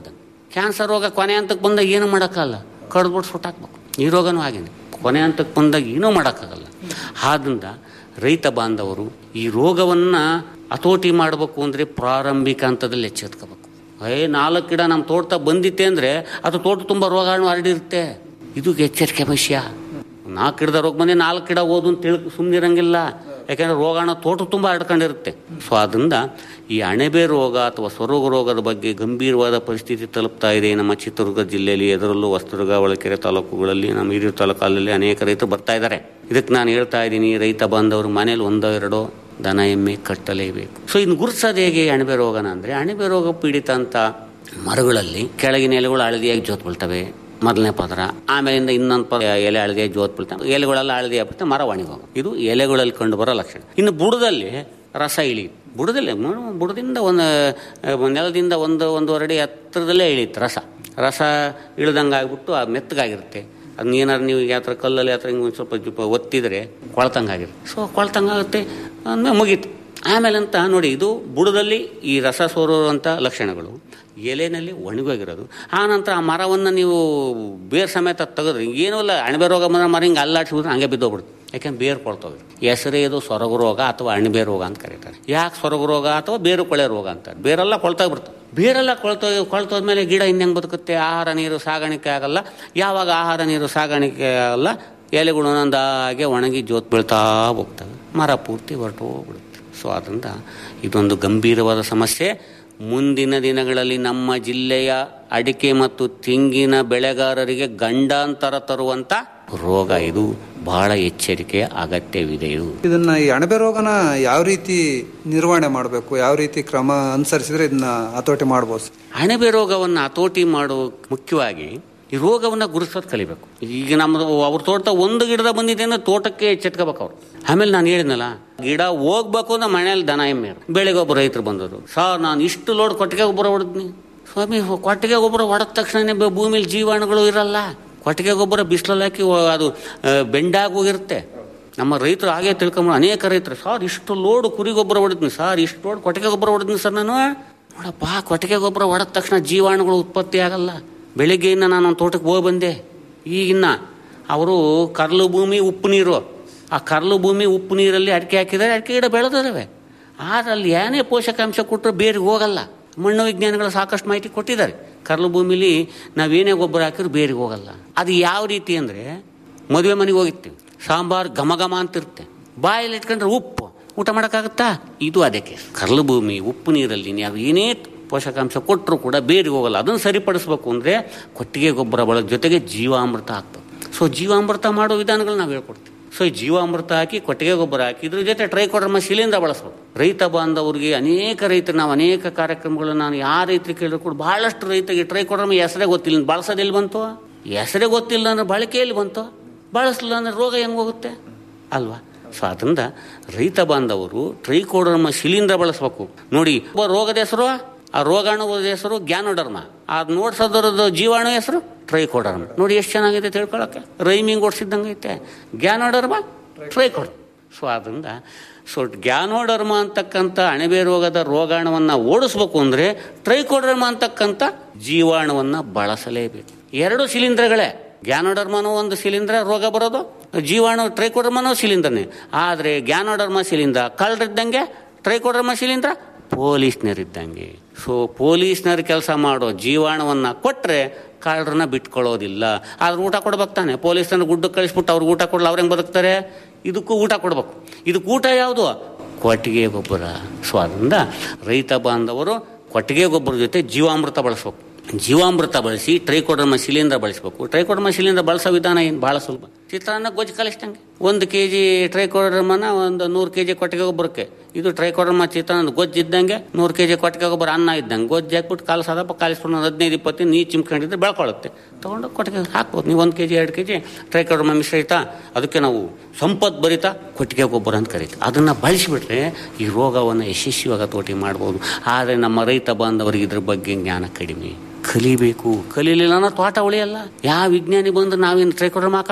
S9: ಕ್ಯಾನ್ಸರ್ ರೋಗ ಕೊನೆ ಹಂತಕ್ಕೆ ಬಂದಾಗ ಏನು ಮಾಡೋಕ್ಕಲ್ಲ ಕಡ್ದ್ಬಿಟ್ಟು ಸುಟ್ಟಾಕ್ಬೇಕು ಈ ರೋಗನೂ ಹಾಗೇನೆ ಕೊನೆ ಹಂತಕ್ಕೆ ಬಂದಾಗ ಏನೂ ಮಾಡೋಕ್ಕಾಗಲ್ಲ ಆದ್ರಿಂದ ರೈತ ಬಾಂಧವರು ಈ ರೋಗವನ್ನು ಹತೋಟಿ ಮಾಡಬೇಕು ಅಂದರೆ ಪ್ರಾರಂಭಿಕ ಹಂತದಲ್ಲಿ ಎಚ್ಚೆತ್ಕೋಬೇಕು ಏ ನಾಲ್ಕು ಗಿಡ ನಮ್ಮ ತೋಟ ಬಂದಿತ್ತೆ ಅಂದರೆ ಅದು ತೋಟ ತುಂಬ ರೋಗಾಣು ಹರಡಿರುತ್ತೆ ಇದು ಎಚ್ಚರಿಕೆ ವಿಷಯ ನಾಲ್ಕು ಗಿಡದ ರೋಗ ಬಂದು ನಾಲ್ಕು ಗಿಡ ಓದು ಅಂತ ತಿಳ್ ಸುಮ್ಮನಿರಂಗಿಲ್ಲ ಯಾಕೆಂದ್ರೆ ರೋಗಾಣು ತೋಟ ತುಂಬ ಹರಡ್ಕೊಂಡಿರುತ್ತೆ ಸೊ ಅದರಿಂದ ಈ ಅಣೆಬೆ ರೋಗ ಅಥವಾ ಸ್ವರೋಗ ರೋಗದ ಬಗ್ಗೆ ಗಂಭೀರವಾದ ಪರಿಸ್ಥಿತಿ ತಲುಪ್ತಾ ಇದೆ ನಮ್ಮ ಚಿತ್ರದುರ್ಗ ಜಿಲ್ಲೆಯಲ್ಲಿ ಅದರಲ್ಲೂ ಹೊಸದುರ್ಗ ಹೊಳಕೆರೆ ತಾಲೂಕುಗಳಲ್ಲಿ ನಮ್ಮ ಹಿರಿಯೂರು ತಾಲೂಕಲ್ಲಿ ಅನೇಕ ರೈತರು ಬರ್ತಾ ಇದ್ದಾರೆ ಇದಕ್ಕೆ ನಾನು ಹೇಳ್ತಾ ಇದ್ದೀನಿ ರೈತ ಬಾಂಧವರು ಮನೇಲಿ ಒಂದೋ ಎರಡೋ ದನ ಎಮ್ಮೆ ಕಟ್ಟಲೇಬೇಕು ಸೊ ಇನ್ನು ಗುರುತಿಸೋದು ಹೇಗೆ ಅಣಬೆ ರೋಗನ ಅಂದರೆ ಅಣಬೆ ರೋಗ ಪೀಡಿತ ಅಂತ ಮರಗಳಲ್ಲಿ ಕೆಳಗಿನ ಎಲೆಗಳು ಹಳದಿಯಾಗಿ ಜೋತ್ ಬೀಳ್ತವೆ ಮೊದಲನೇ ಪದರ ಆಮೇಲಿಂದ ಇನ್ನೊಂದು ಪದ ಎಲೆ ಹಳದಿಯಾಗಿ ಜೋತ್ ಬೀಳ್ತವೆ ಎಲೆಗಳೆಲ್ಲ ಹಳದಿ ಆಗ್ಬಿಡುತ್ತೆ ಮರ ಒಣಗೋಗ ಇದು ಎಲೆಗಳಲ್ಲಿ ಕಂಡು ಬರೋ ಲಕ್ಷಣ ಇನ್ನು ಬುಡದಲ್ಲಿ ರಸ ಇಳಿಯುತ್ತೆ ಬುಡದಲ್ಲಿ ಮ- ಬುಡದಿಂದ ಒಂದು ಆ, ನೆಲದಿಂದ ಒಂದು ಒಂದೂವರೆ ಅಡಿ ಹತ್ತಿರದಲ್ಲೇ ಇಳಿಯುತ್ತೆ ರಸ ರಸ ಇಳ್ದಂಗೆ ಆಗ್ಬಿಟ್ಟು ಆ ಮೆತ್ತಗಾಗಿರುತ್ತೆ ಅದನ್ನ ಏನಾರು ನೀವು ಯಾವ ಥರ ಕಲ್ಲಲ್ಲಿ ಯಾವ ಥರ ಹಿಂಗೆ ಒಂದು ಸ್ವಲ್ಪ ಜುಪ ಒತ್ತಿದರೆ ಕೊಳ್ತಂಗಾಗಿರುತ್ತೆ ಸೊ ಕೊಳ್ತಂಗಾಗುತ್ತೆ ಅಂದ್ಮೇಲೆ ಮುಗೀತು ಆಮೇಲೆ ಅಂತ ನೋಡಿ ಇದು ಬುಡದಲ್ಲಿ ಈ ರಸ ಸೋರುವಂಥ ಲಕ್ಷಣಗಳು ಎಲೆನಲ್ಲಿ ಒಣಗೋಗಿರೋದು ಆ ನಂತರ ಆ ಮರವನ್ನು ನೀವು ಬೇರ್ ಸಮೇತ ತೆಗೆದ್ರೆ ಏನೂ ಇಲ್ಲ ಅಣಬೆ ರೋಗ ಬಂದ್ರೆ ಮರ ಹಿಂಗೆ ಅಲ್ಲಾಡ್ಸಿಬಿಟ್ರೆ ಹಂಗೆ ಬಿದ್ದೋಗ್ಬಿಡುತ್ತೆ ಯಾಕೆಂದ್ರೆ ಬೇರು ಕೊಳ್ತೋಗಿ ಹೆಸರೇ ಇದು ಸೊರಗ ರೋಗ ಅಥವಾ ಅಣಬೆ ರೋಗ ಅಂತ ಕರೀತಾರೆ ಯಾಕೆ ಸೊರಗ ರೋಗ ಅಥವಾ ಬೇರು ಕೊಳೆ ರೋಗ ಅಂತಾರೆ ಬೇರೆಲ್ಲ ಕೊಳ್ತೋಗ್ಬಿಡ್ತವೆ ಬೇರೆಲ್ಲ ಕೊಳ್ತೋ ಕೊಳ್ತೋದ್ಮೇಲೆ ಗಿಡ ಇನ್ನೆಂಗೆ ಬದುಕುತ್ತೆ ಆಹಾರ ನೀರು ಸಾಗಾಣಿಕೆ ಆಗಲ್ಲ ಯಾವಾಗ ಆಹಾರ ನೀರು ಸಾಗಾಣಿಕೆ ಆಗಲ್ಲ ಎಲೆಗಳು ಒಂದೊಂದಾಗೆ ಒಣಗಿ ಜೋತ್ ಬೀಳ್ತಾ ಹೋಗ್ತವೆ ಮರ ಪೂರ್ತಿ ಹೊರಟು ಹೋಗ್ಬಿಡುತ್ತೆ ಸೊ ಅದರಿಂದ ಇದೊಂದು ಗಂಭೀರವಾದ ಸಮಸ್ಯೆ ಮುಂದಿನ ದಿನಗಳಲ್ಲಿ ನಮ್ಮ ಜಿಲ್ಲೆಯ ಅಡಿಕೆ ಮತ್ತು ತೆಂಗಿನ ಬೆಳೆಗಾರರಿಗೆ ಗಂಡಾಂತರ ತರುವಂತ ರೋಗ ಇದು ಬಹಳ ಎಚ್ಚರಿಕೆಯ ಅಗತ್ಯವಿದೆ ಇದು
S8: ಇದನ್ನ ಈ ಅಣಬೆ ರೋಗನ ಯಾವ ರೀತಿ ನಿರ್ವಹಣೆ ಮಾಡಬೇಕು ಯಾವ ರೀತಿ ಕ್ರಮ ಅನುಸರಿಸಿದ್ರೆ ಇದನ್ನ ಹತೋಟಿ ಮಾಡ್ಬೋದು
S9: ಅಣಬೆ ರೋಗವನ್ನು ಹತೋಟಿ ಮಾಡೋ ಮುಖ್ಯವಾಗಿ ಈ ರೋಗವನ್ನು ಗುರುತಿಸೋದು ಕಲಿಬೇಕು ಈಗ ನಮ್ಮದು ಅವ್ರ ತೋಟ ಒಂದು ಗಿಡದ ಬಂದಿದೆ ಅಂದ್ರೆ ತೋಟಕ್ಕೆ ಎಚ್ಚೆತ್ಕೋಬೇಕು ಅವ್ರು ಆಮೇಲೆ ನಾನು ಹೇಳಿದ್ನಲ್ಲ ಗಿಡ ಹೋಗ್ಬೇಕು ಅಂದ್ರೆ ಮನೇಲಿ ದನ ಎಮ್ಮೆ ಇರು. ಬೆಳಿಗ್ಗೆ ಒಬ್ಬ ರೈತರು ಬಂದರು ಸರ್ ನಾನು ಇಷ್ಟು ಲೋಡ್ ಕೊಟ್ಟಿಗೆ ಗೊಬ್ಬರ ಹೊಡೆದ್ನಿ ಸ್ವಾಮಿ ಕೊಟ್ಟಿಗೆ ಗೊಬ್ಬರ ಹೊಡೆದ ತಕ್ಷಣ ಭೂಮಿಲಿ ಜೀವಾಣುಗಳು ಇರಲ್ಲ ಕೊಟ್ಟಿಗೆ ಗೊಬ್ಬರ ಬಿಸಿಲಲ್ಲಿ ಹಾಕಿ ಒ- ಅದು ಆ, ಬೆಂಡಾಗಿ ಹೋಗಿರುತ್ತೆ ನಮ್ಮ ರೈತರು ಹಾಗೆ ತಿಳ್ಕೊಂಬ ಅನೇಕ ರೈತರು ಸರ್ ಇಷ್ಟು ಲೋಡ್ ಕುರಿ ಗೊಬ್ಬರ ಹೊಡಿದ್ನಿ ಸರ್ ಇಷ್ಟು ಲೋಡ್ ಕೊಟ್ಟಿಗೆ ಗೊಬ್ಬರ ಹೊಡಿದ್ನಿ ಸರ್ ನಾನು ನೋಡಪ್ಪ ಕೊಟ್ಟಿಗೆ ಗೊಬ್ಬರ ಹೊಡೆದ ತಕ್ಷಣ ಜೀವಾಣುಗಳು ಉತ್ಪತ್ತಿ ಆಗಲ್ಲ ಬೆಳಿಗ್ಗೆಯಿಂದ ನಾನು ಒಂದು ತೋಟಕ್ಕೆ ಹೋಗಿ ಬಂದೆ ಈಗಿನ್ನ ಅವರು ಕರ್ಲು ಭೂಮಿ ಉಪ್ಪು ನೀರು ಆ ಕರ್ಲು ಭೂಮಿ ಉಪ್ಪು ನೀರಲ್ಲಿ ಅಡಿಕೆ ಹಾಕಿದರೆ ಅಡಿಕೆ ಗಿಡ ಬೆಳೆದಿದ್ದಾವೆ ಆದ್ರೆ ಅಲ್ಲಿ ಏನೇ ಪೋಷಕಾಂಶ ಕೊಟ್ಟರು ಬೇರಿಗೆ ಹೋಗಲ್ಲ ಮಣ್ಣು ವಿಜ್ಞಾನಿಗಳು ಸಾಕಷ್ಟು ಮಾಹಿತಿ ಕೊಟ್ಟಿದ್ದಾರೆ ಕರ್ಲು ಭೂಮಿಲಿ ನಾವೇನೇ ಗೊಬ್ಬರ ಹಾಕಿದ್ರು ಬೇರಿಗೆ ಹೋಗಲ್ಲ ಅದು ಯಾವ ರೀತಿ ಅಂದರೆ ಮದುವೆ ಮನೆಗೆ ಹೋಗಿರ್ತೀವಿ ಸಾಂಬಾರು ಘಮ ಘಮ ಅಂತಿರುತ್ತೆ ಬಾಯಲ್ಲಿ ಇಟ್ಕೊಂಡ್ರೆ ಉಪ್ಪು ಊಟ ಮಾಡೋಕ್ಕಾಗುತ್ತಾ ಇದು ಅದಕ್ಕೆ ಕರ್ಲು ಭೂಮಿ ಉಪ್ಪು ನೀರಲ್ಲಿ ನೀವು ಏನೇ ಪೋಷಕಾಂಶ ಕೊಟ್ಟರು ಕೂಡ ಬೇರಿಗೆ ಹೋಗಲ್ಲ ಅದನ್ನು ಸರಿಪಡಿಸ್ಬೇಕು ಅಂದರೆ ಕೊಟ್ಟಿಗೆ ಗೊಬ್ಬರ ಬಳಗ ಜೊತೆಗೆ ಜೀವಾಮೃತ ಹಾಕ್ಬೇಕು ಸೊ ಜೀವಾಮೃತ ಮಾಡೋ ವಿಧಾನಗಳು ನಾವು ಹೇಳ್ಕೊಡ್ತೀವಿ ಸೊ ಈ ಜೀವಾಮೃತ ಹಾಕಿ ಕೊಟ್ಟಿಗೆ ಗೊಬ್ಬರ ಹಾಕಿ ಇದ್ರ ಜೊತೆ ಟ್ರೈಕೋಡರ್ಮ ಶಿಲಿಂದ ಬಳಸ್ಬೇಕು ರೈತ ಬಾಂಧವರಿಗೆ ಅನೇಕ ರೈತರು ನಾವು ಅನೇಕ ಕಾರ್ಯಕ್ರಮಗಳು ನಾನು ಯಾವ ರೈತರಿಗೆ ಕೇಳಿದ್ರು ಕೂಡ ಬಹಳಷ್ಟು ರೈತರಿಗೆ ಟ್ರೈಕೋಡರ್ಮ ಹೆಸರೇ ಗೊತ್ತಿಲ್ಲ ಬಳಸೋದು ಎಲ್ಲಿ ಬಂತು ಹೆಸರೇ ಗೊತ್ತಿಲ್ಲ ಅಂದ್ರೆ ಬಳಕೆಯಲ್ಲಿ ಬಂತು ಬಳಸಲಿಲ್ಲ ಅಂದ್ರೆ ರೋಗ ಹೆಂಗೆ ಹೋಗುತ್ತೆ ಅಲ್ವಾ ಸೊ ಅದರಿಂದ ರೈತ ಬಾಂಧವರು ಟ್ರೈಕೋಡರ್ಮ ಶಿಲೀಂಧ್ರ ಬಳಸಬೇಕು ನೋಡಿ ಒಬ್ಬ ರೋಗದ ಹೆಸರು ಆ ರೋಗಾಣುದ ಹೆಸರು ಗ್ಯಾನೋಡರ್ಮ ಅದು ನೋಡ್ಸೋದ್ರದ್ದು ಜೀವಾಣು ಹೆಸರು ಟ್ರೈಕೋಡರ್ಮ ನೋಡಿ ಎಷ್ಟು ಚೆನ್ನಾಗಿದೆ ತಿಳ್ಕೊಳಕ್ಕೆ ರೈಮಿಂಗ್ ಓಡಿಸಿದ್ದಂಗೆ ಐತೆ ಗ್ಯಾನೋಡರ್ಮ ಟ್ರೈಕೋಡರ್ಮ ಸೊ ಅದರಿಂದ ಸೊ ಗ್ಯಾನೋಡರ್ಮ ಅಂತಕ್ಕಂಥ ಅಣಬೆ ರೋಗದ ರೋಗಾಣುವನ್ನು ಓಡಿಸ್ಬೇಕು ಅಂದರೆ ಟ್ರೈಕೋಡರ್ಮ ಅಂತಕ್ಕಂಥ ಜೀವಾಣುವನ್ನು ಬಳಸಲೇಬೇಕು ಎರಡು ಶಿಲೀಂಧ್ರಗಳೇ ಗ್ಯಾನೋಡರ್ಮನೂ ಒಂದು ಶಿಲೀಂಧ್ರ ರೋಗ ಬರೋದು ಜೀವಾಣು ಟ್ರೈಕೋಡರ್ಮನೂ ಶಿಲೀಂಧ್ರನೇ ಆದರೆ ಗ್ಯಾನೋಡರ್ಮ ಶಿಲೀಂಧ್ರ ಕಳ್ಳರಿದ್ದಂಗೆ ಟ್ರೈಕೋಡರ್ಮ ಶಿಲೀಂಧ್ರ ಪೊಲೀಸ್ನರಿದ್ದಂಗೆ ಸೊ ಪೊಲೀಸ್ನರು ಕೆಲಸ ಮಾಡೋ ಜೀವಾಣುವನ್ನು ಕೊಟ್ಟರೆ ಕಳ್ಳರನ್ನ ಬಿಟ್ಕೊಳ್ಳೋದಿಲ್ಲ ಆದ್ರೆ ಊಟ ಕೊಡ್ಬೇಕು ತಾನೆ ಪೊಲೀಸ್ನರು ಗುಡ್ಡಕ್ಕೆ ಕಳಿಸ್ಬಿಟ್ಟು ಅವ್ರಿಗೆ ಊಟ ಕೊಡಲ್ಲ ಅವ್ರು ಹೆಂಗೆ ಬದುಕ್ತಾರೆ ಇದಕ್ಕೂ ಊಟ ಕೊಡ್ಬೇಕು ಇದಕ್ಕೆ ಊಟ ಯಾವುದು ಕೊಟ್ಟಿಗೆ ಗೊಬ್ಬರ ಸೊ ಅದರಿಂದ ರೈತ ಬಾಂಧವರು ಕೊಟ್ಟಿಗೆ ಗೊಬ್ಬರ ಜೊತೆ ಜೀವಾಮೃತ ಬಳಸ್ಬೇಕು ಜೀವಾಮೃತ ಬಳಸಿ ಟ್ರೈಕೋಡರ್ಮ ಶಿಲೀಂಧ್ರ ಬಳಸಬೇಕು ಟ್ರೈಕೋಡರ್ಮ ಶಿಲೀಂಧ್ರ ಬಳಸೋ ವಿಧಾನ ಏನು ಭಾಳ ಸುಲಭ ಚಿತ್ರಾನ್ನ ಗೊಜ್ಜು ಕಲಿಸ್ದಂಗೆ ಒಂದು ಕೆ ಜಿ ಟ್ರೈಕೋಡರ್ಮನ ಒಂದು ನೂರು ಕೆ ಜಿ ಕೊಟ್ಟಿಗೆ ಗೊಬ್ಬರಕ್ಕೆ ಇದು ಟ್ರೈಕೋಡರ್ಮ ಚಿತ್ರಾನ್ನ ಗೊಜ್ಜು ಇದ್ದಂಗೆ ನೂರು ಕೆ ಜಿ ಕೊಟ್ಟಿಗೆ ಗೊಬ್ಬರ ಅನ್ನ ಇದ್ದಂಗೆ ಗೊಜ್ಜು ಹಾಕ್ಬಿಟ್ಟು ಕಾಲಿಸೋದಪ್ಪ ಕಾಲಿಸ್ಕೊಂಡು ಒಂದು ಹದಿನೈದು ಇಪ್ಪತ್ತು ನೀರು ಚಿಮ್ಕೊಂಡಿದ್ರೆ ಬೆಳ್ಕೊಳ್ಳುತ್ತೆ ತೊಗೊಂಡು ಕೊಟ್ಟಿಗೆ ಹಾಕ್ಬೋದು ನೀವು ಒಂದು ಕೆ ಜಿ ಎರಡು ಕೆ ಜಿ ಟ್ರೈಕೋಡರ್ಮ ಮಿಶ್ರಿತ ಅದಕ್ಕೆ ನಾವು ಸಂಪತ್ ಭರಿತ ಕೊಟ್ಟಿಗೆ ಗೊಬ್ಬರ ಅಂತ ಕರೀತೀವಿ ಅದನ್ನು ಬಳಸಿಬಿಟ್ರೆ ಈ ರೋಗವನ್ನು ಯಶಸ್ವಿಯಾಗಿ ಹತೋಟಿ ಮಾಡ್ಬೋದು ಆದರೆ ನಮ್ಮ ರೈತ ಬಾಂಧವರಿಗೆ ಇದ್ರ ಬಗ್ಗೆ ಜ್ಞಾನ ಕಡಿಮೆ ಕಲಿಬೇಕು ಕಲೀಲಿಲ್ಲ ಅನ್ನೋ ತೋಟ ಉಳಿಯಲ್ಲ ಯಾವ ವಿಜ್ಞಾನಿ ಬಂದು ನಾವೇನು ಟ್ರೈಕೋಡರ್ಮ ಹಾಕೋಕ್ಕಾಗುತ್ತಾ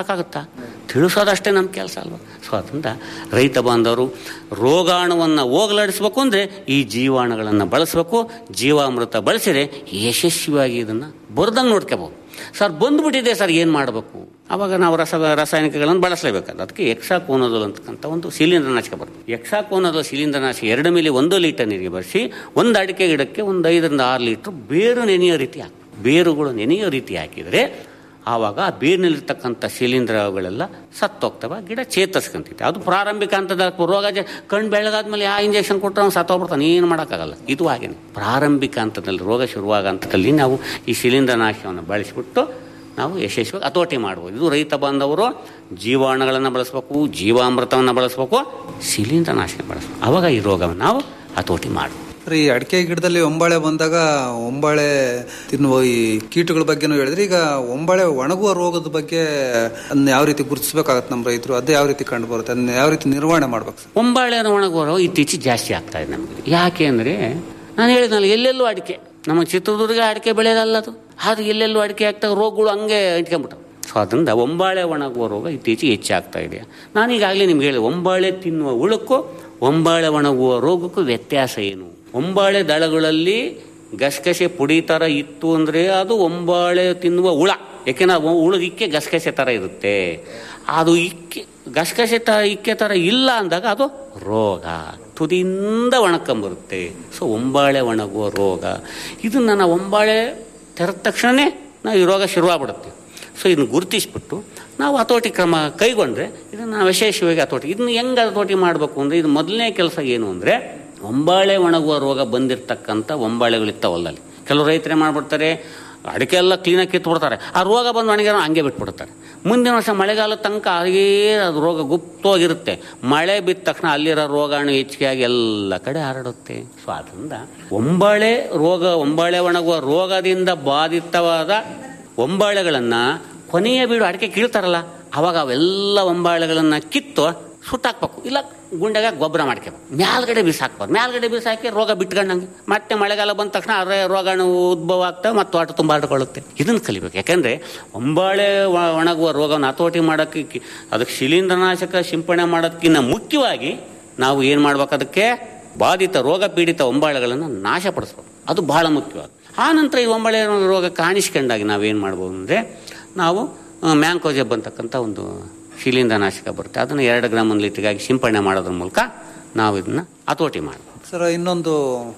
S9: ತಿಳಿಸೋದಷ್ಟೇ ನಮ್ಮ ಕೆಲಸ ಅಲ್ವಾ ಸೊ ಅದರಿಂದ ರೈತ ಬಾಂಧವರು ರೋಗಾಣುವನ್ನು ಹೋಗಲಾಡಿಸ್ಬೇಕು ಅಂದರೆ ಈ ಜೀವಾಣುಗಳನ್ನು ಬಳಸಬೇಕು ಜೀವಾಮೃತ ಬಳಸಿದರೆ ಯಶಸ್ವಿಯಾಗಿ ಇದನ್ನು ಬರ್ದಂಗೆ ನೋಡ್ಕೋಬೋದು ಸರ್ ಬಂದ್ಬಿಟ್ಟಿದೆ ಸರ್ ಏನು ಮಾಡಬೇಕು ಅವಾಗ ನಾವು ರಸ ರಾಸಾಯನಿಕಗಳನ್ನು ಬಳಸಲೇಬೇಕಾದ ಅದಕ್ಕೆ ಎಕ್ಸಾಕೋನೋದಲ್ ಅಂತಕ್ಕಂಥ ಒಂದು ಶಿಲೀಂಧ್ರನಾಶಕ ಬರುತ್ತೆ ಎಕ್ಸಾಕೋನೋದಲ್ ಶಿಲೀಂಧ್ರನಾಶಕ ಎರಡು ಮೇಲೆ ಒಂದು ಲೀಟರ್ ನೀರಿಗೆ ಬೆರೆಸಿ ಒಂದು ಅಡಿಕೆ ಗಿಡಕ್ಕೆ ಒಂದು ಐದರಿಂದ ಆರು ಲೀಟ್ರ್ ಬೇರು ನೆನೆಯೋ ರೀತಿ ಹಾಕಿ ಬೇರುಗಳು ನೆನೆಯೋ ರೀತಿ ಹಾಕಿದರೆ ಆವಾಗ ಆ ಬೇರಿನಲ್ಲಿರ್ತಕ್ಕಂಥ ಶಿಲೀಂಧ್ರಗಳೆಲ್ಲ ಸತ್ತೋಗ್ತವೆ ಗಿಡ ಚೇತರಿಸ್ಕೊಂತೈತೆ ಅದು ಪ್ರಾರಂಭಿಕ ಹಂತದ ರೋಗ ಜ- ಕಣ್ಣು ಬೆಳಗಾದ್ಮೇಲೆ ಯಾವ ಇಂಜೆಕ್ಷನ್ ಕೊಟ್ಟರೆ ಅವ್ನು ಸತ್ತೋಗ್ಬಿಡ್ತಾನೆ ಏನು ಮಾಡೋಕ್ಕಾಗಲ್ಲ ಇದು ಹಾಗೇನೆ ಪ್ರಾರಂಭಿಕ ಹಂತದಲ್ಲಿ ರೋಗ ಶುರುವಾಗ ಹಂತದಲ್ಲಿ ನಾವು ಈ ಶಿಲೀಂಧ್ರನಾಶಕವನ್ನು ಬಳಸಿಬಿಟ್ಟು ನಾವು ಯಶಸ್ವಿಯಾಗಿ ಹತೋಟಿ ಮಾಡ್ಬೋದು ಇದು ರೈತ ಬಾಂಧವರು ಜೀವಾಣುಗಳನ್ನು ಬಳಸಬೇಕು ಜೀವಾಮೃತವನ್ನು ಬಳಸಬೇಕು ಶಿಲೀಂಧ್ರನಾಶಕ ಬಳಸಬೇಕು ಆವಾಗ ಈ ರೋಗವನ್ನು ನಾವು ಹತೋಟಿ ಮಾಡ್ಬೋದು
S8: ಸರ್, ಈ ಅಡಿಕೆ ಗಿಡದಲ್ಲಿ ಒಂಬಾಳೆ ಬಂದಾಗ ಒಂಬಾಳೆ ತಿನ್ನುವ ಈ ಕೀಟಗಳ ಬಗ್ಗೆನೂ ಹೇಳಿದ್ರೆ ಈಗ ಒಂಬಾಳೆ ಒಣಗುವ ರೋಗದ ಬಗ್ಗೆ ಅದನ್ನ ಯಾವ ರೀತಿ ಗುರುತಿಸಬೇಕಾಗತ್ತೆ ನಮ್ಮ ರೈತರು ಅದು ಯಾವ ರೀತಿ ಕಂಡು ಬರುತ್ತೆ ಅದನ್ನ ಯಾವ ರೀತಿ ನಿರ್ವಹಣೆ ಮಾಡ್ಬೇಕು ಸರ್
S9: ಒಂಬಾಳೆ ಒಣಗುವ ಇತ್ತೀಚೆಗೆ ಜಾಸ್ತಿ ಆಗ್ತಾ ಇದೆ ನಮಗೆ ಯಾಕೆ ಅಂದರೆ ನಾನು ಹೇಳಿದ್ನಲ್ಲ ಎಲ್ಲೆಲ್ಲೂ ಅಡಿಕೆ ನಮ್ಮ ಚಿತ್ರದುರ್ಗ ಅಡಿಕೆ ಬೆಳೆಯೋದಲ್ಲ ಅದು ಅದು ಎಲ್ಲೆಲ್ಲೂ ಅಡಿಕೆ ಆಗ್ತಾ ರೋಗಗಳು ಹಂಗೆ ಇಟ್ಕೊಂಡ್ಬಿಟ್ಟು ಸೊ ಅದರಿಂದ ಒಂಬಾಳೆ ಒಣಗುವ ರೋಗ ಇತ್ತೀಚೆಗೆ ಹೆಚ್ಚಾಗ್ತಾ ಇದೆ ನಾನು ಈಗಾಗಲೇ ನಿಮ್ಗೆ ಹೇಳಿದೆ ಒಂಬಾಳೆ ತಿನ್ನುವ ಹುಳಕ್ಕೂ ಒಂಬಾಳೆ ಒಣಗುವ ರೋಗಕ್ಕೂ ವ್ಯತ್ಯಾಸ ಏನು ಒಂಬಾಳೆ ದಳಗಳಲ್ಲಿ ಗಸಗಸೆ ಪುಡಿ ಥರ ಇತ್ತು ಅಂದರೆ ಅದು ಒಂಬಾಳೆ ತಿನ್ನುವ ಹುಳ ಯಾಕೆಂದ್ರೆ ಅದು ಹುಳದ ಇಕ್ಕೆ ಗಸಗಸೆ ಥರ ಇರುತ್ತೆ ಅದು ಇಕ್ಕೆ ಗಸಗಸೆ ಥರ ಇಕ್ಕೆ ಥರ ಇಲ್ಲ ಅಂದಾಗ ಅದು ರೋಗ ತುದಿಯಿಂದ ಒಣಕೊಂಬರುತ್ತೆ ಸೊ ಒಂಬಾಳೆ ಒಣಗುವ ರೋಗ ಇದನ್ನು ನಾವು ಒಂಬಾಳೆ ತೆರೆದ ತಕ್ಷಣವೇ ನಾವು ಈ ರೋಗ ಶುರುವಾಗ್ಬಿಡುತ್ತೆ ಸೊ ಇದನ್ನು ಗುರುತಿಸ್ಬಿಟ್ಟು ನಾವು ಹತೋಟಿ ಕ್ರಮ ಕೈಗೊಂಡ್ರೆ ಇದನ್ನು ನಾವು ವಿಶೇಷವಾಗಿ ಹತೋಟಿ ಇದನ್ನು ಹೆಂಗೆ ಹತೋಟಿ ಮಾಡಬೇಕು ಅಂದರೆ ಇದು ಮೊದಲನೇ ಕೆಲಸ ಏನು ಅಂದರೆ ಒಂಬಾಳೆ ಒಣಗುವ ರೋಗ ಬಂದಿರತಕ್ಕಂಥ ಒಂಬಾಳೆಗಳಿರ್ತಾವಲ್ಲಲ್ಲಿ ಕೆಲವು ರೈತರೇ ಮಾಡ್ಬಿಡ್ತಾರೆ ಅಡಿಕೆ ಎಲ್ಲ ಕ್ಲೀನಾಗಿ ಕಿತ್ಬಿಡ್ತಾರೆ ಆ ರೋಗ ಬಂದು ಒಣಗಿರೋ ಹಂಗೆ ಬಿಟ್ಬಿಡ್ತಾರೆ ಮುಂದಿನ ವರ್ಷ ಮಳೆಗಾಲ ತನಕ ಹಾಗೇ ಅದು ರೋಗ ಗುಪ್ತವಾಗಿರುತ್ತೆ ಮಳೆ ಬಿದ್ದ ತಕ್ಷಣ ಅಲ್ಲಿರೋ ರೋಗಾಣು ಹೆಚ್ಚಿಗೆ ಆಗಿ ಎಲ್ಲ ಕಡೆ ಹರಡುತ್ತೆ ಸೊ ಅದರಿಂದ ಒಂಬಾಳೆ ರೋಗ ಒಂಬಾಳೆ ಒಣಗುವ ರೋಗದಿಂದ ಬಾಧಿತವಾದ ಒಂಬಾಳೆಗಳನ್ನು ಕೊನೆಯ ಬೀಡು ಅಡಿಕೆ ಕೀಳ್ತಾರಲ್ಲ ಅವಾಗ ಅವೆಲ್ಲ ಒಂಬಾಳೆಗಳನ್ನು ಕಿತ್ತು ಸುಟ್ಟಾಕ್ಬೇಕು ಇಲ್ಲ ಗುಂಡೆಗೆ ಗೊಬ್ಬರ ಮಾಡ್ಕೋಬೇಕು ಮ್ಯಾಲ್ಗಡೆ ಬಿಸಾಕ್ಬಾರ್ದು ಮ್ಯಾಲ್ಗಡೆ ಬಿಸಾಕಿ ರೋಗ ಬಿಟ್ಕೊಂಡಂಗೆ ಮತ್ತೆ ಮಳೆಗಾಲ ಬಂದ ತಕ್ಷಣ ಅರೆ ರೋಗಾಣು ಉದ್ಭವ ಆಗ್ತವೆ ಮತ್ತು ತೋಟ ತುಂಬ ಹರಡ್ಕೊಳ್ಳುತ್ತೆ ಇದನ್ನು ಕಲಿಬೇಕು ಯಾಕೆಂದರೆ ಒಂಬಾಳೆ ಒ- ಒಣಗುವ ರೋಗವನ್ನು ಹತೋಟಿ ಮಾಡೋಕ್ಕೆ ಕಿ- ಅದಕ್ಕೆ ಶಿಲೀಂಧ್ರನಾಶಕ ಸಿಂಪಡಣೆ ಮಾಡೋದಕ್ಕಿಂತ ಮುಖ್ಯವಾಗಿ ನಾವು ಏನು ಮಾಡ್ಬೇಕು ಅದಕ್ಕೆ ಬಾಧಿತ ರೋಗ ಪೀಡಿತ ಒಂಬಾಳೆಗಳನ್ನು ನಾಶಪಡಿಸ್ಬೇಕು ಅದು ಬಹಳ ಮುಖ್ಯವಾದ ಆ ನಂತರ ಈ ಒಂಬಳೆ ರೋಗ ಕಾಣಿಸ್ಕೊಂಡಾಗಿ ನಾವೇನು ಮಾಡ್ಬೋದು ಅಂದರೆ ನಾವು ಮ್ಯಾಂಕೋಜೆಬ್ ಅಂತಕ್ಕಂಥ ಒಂದು ಶಿಲೀಂಧ್ರನಾಶಕ ಬರುತ್ತೆ ಅದನ್ನು ಎರಡು ಗ್ರಾಮ್ ಒಂದು ಲೀಟ್ರಿಗಾಗಿ ಸಿಂಪಡಣೆ ಮಾಡೋದ್ರ ಮೂಲಕ ನಾವು ಇದನ್ನು ಹತೋಟಿ ಮಾಡ್ಬೋದು
S8: ಸರ್ ಇನ್ನೊಂದು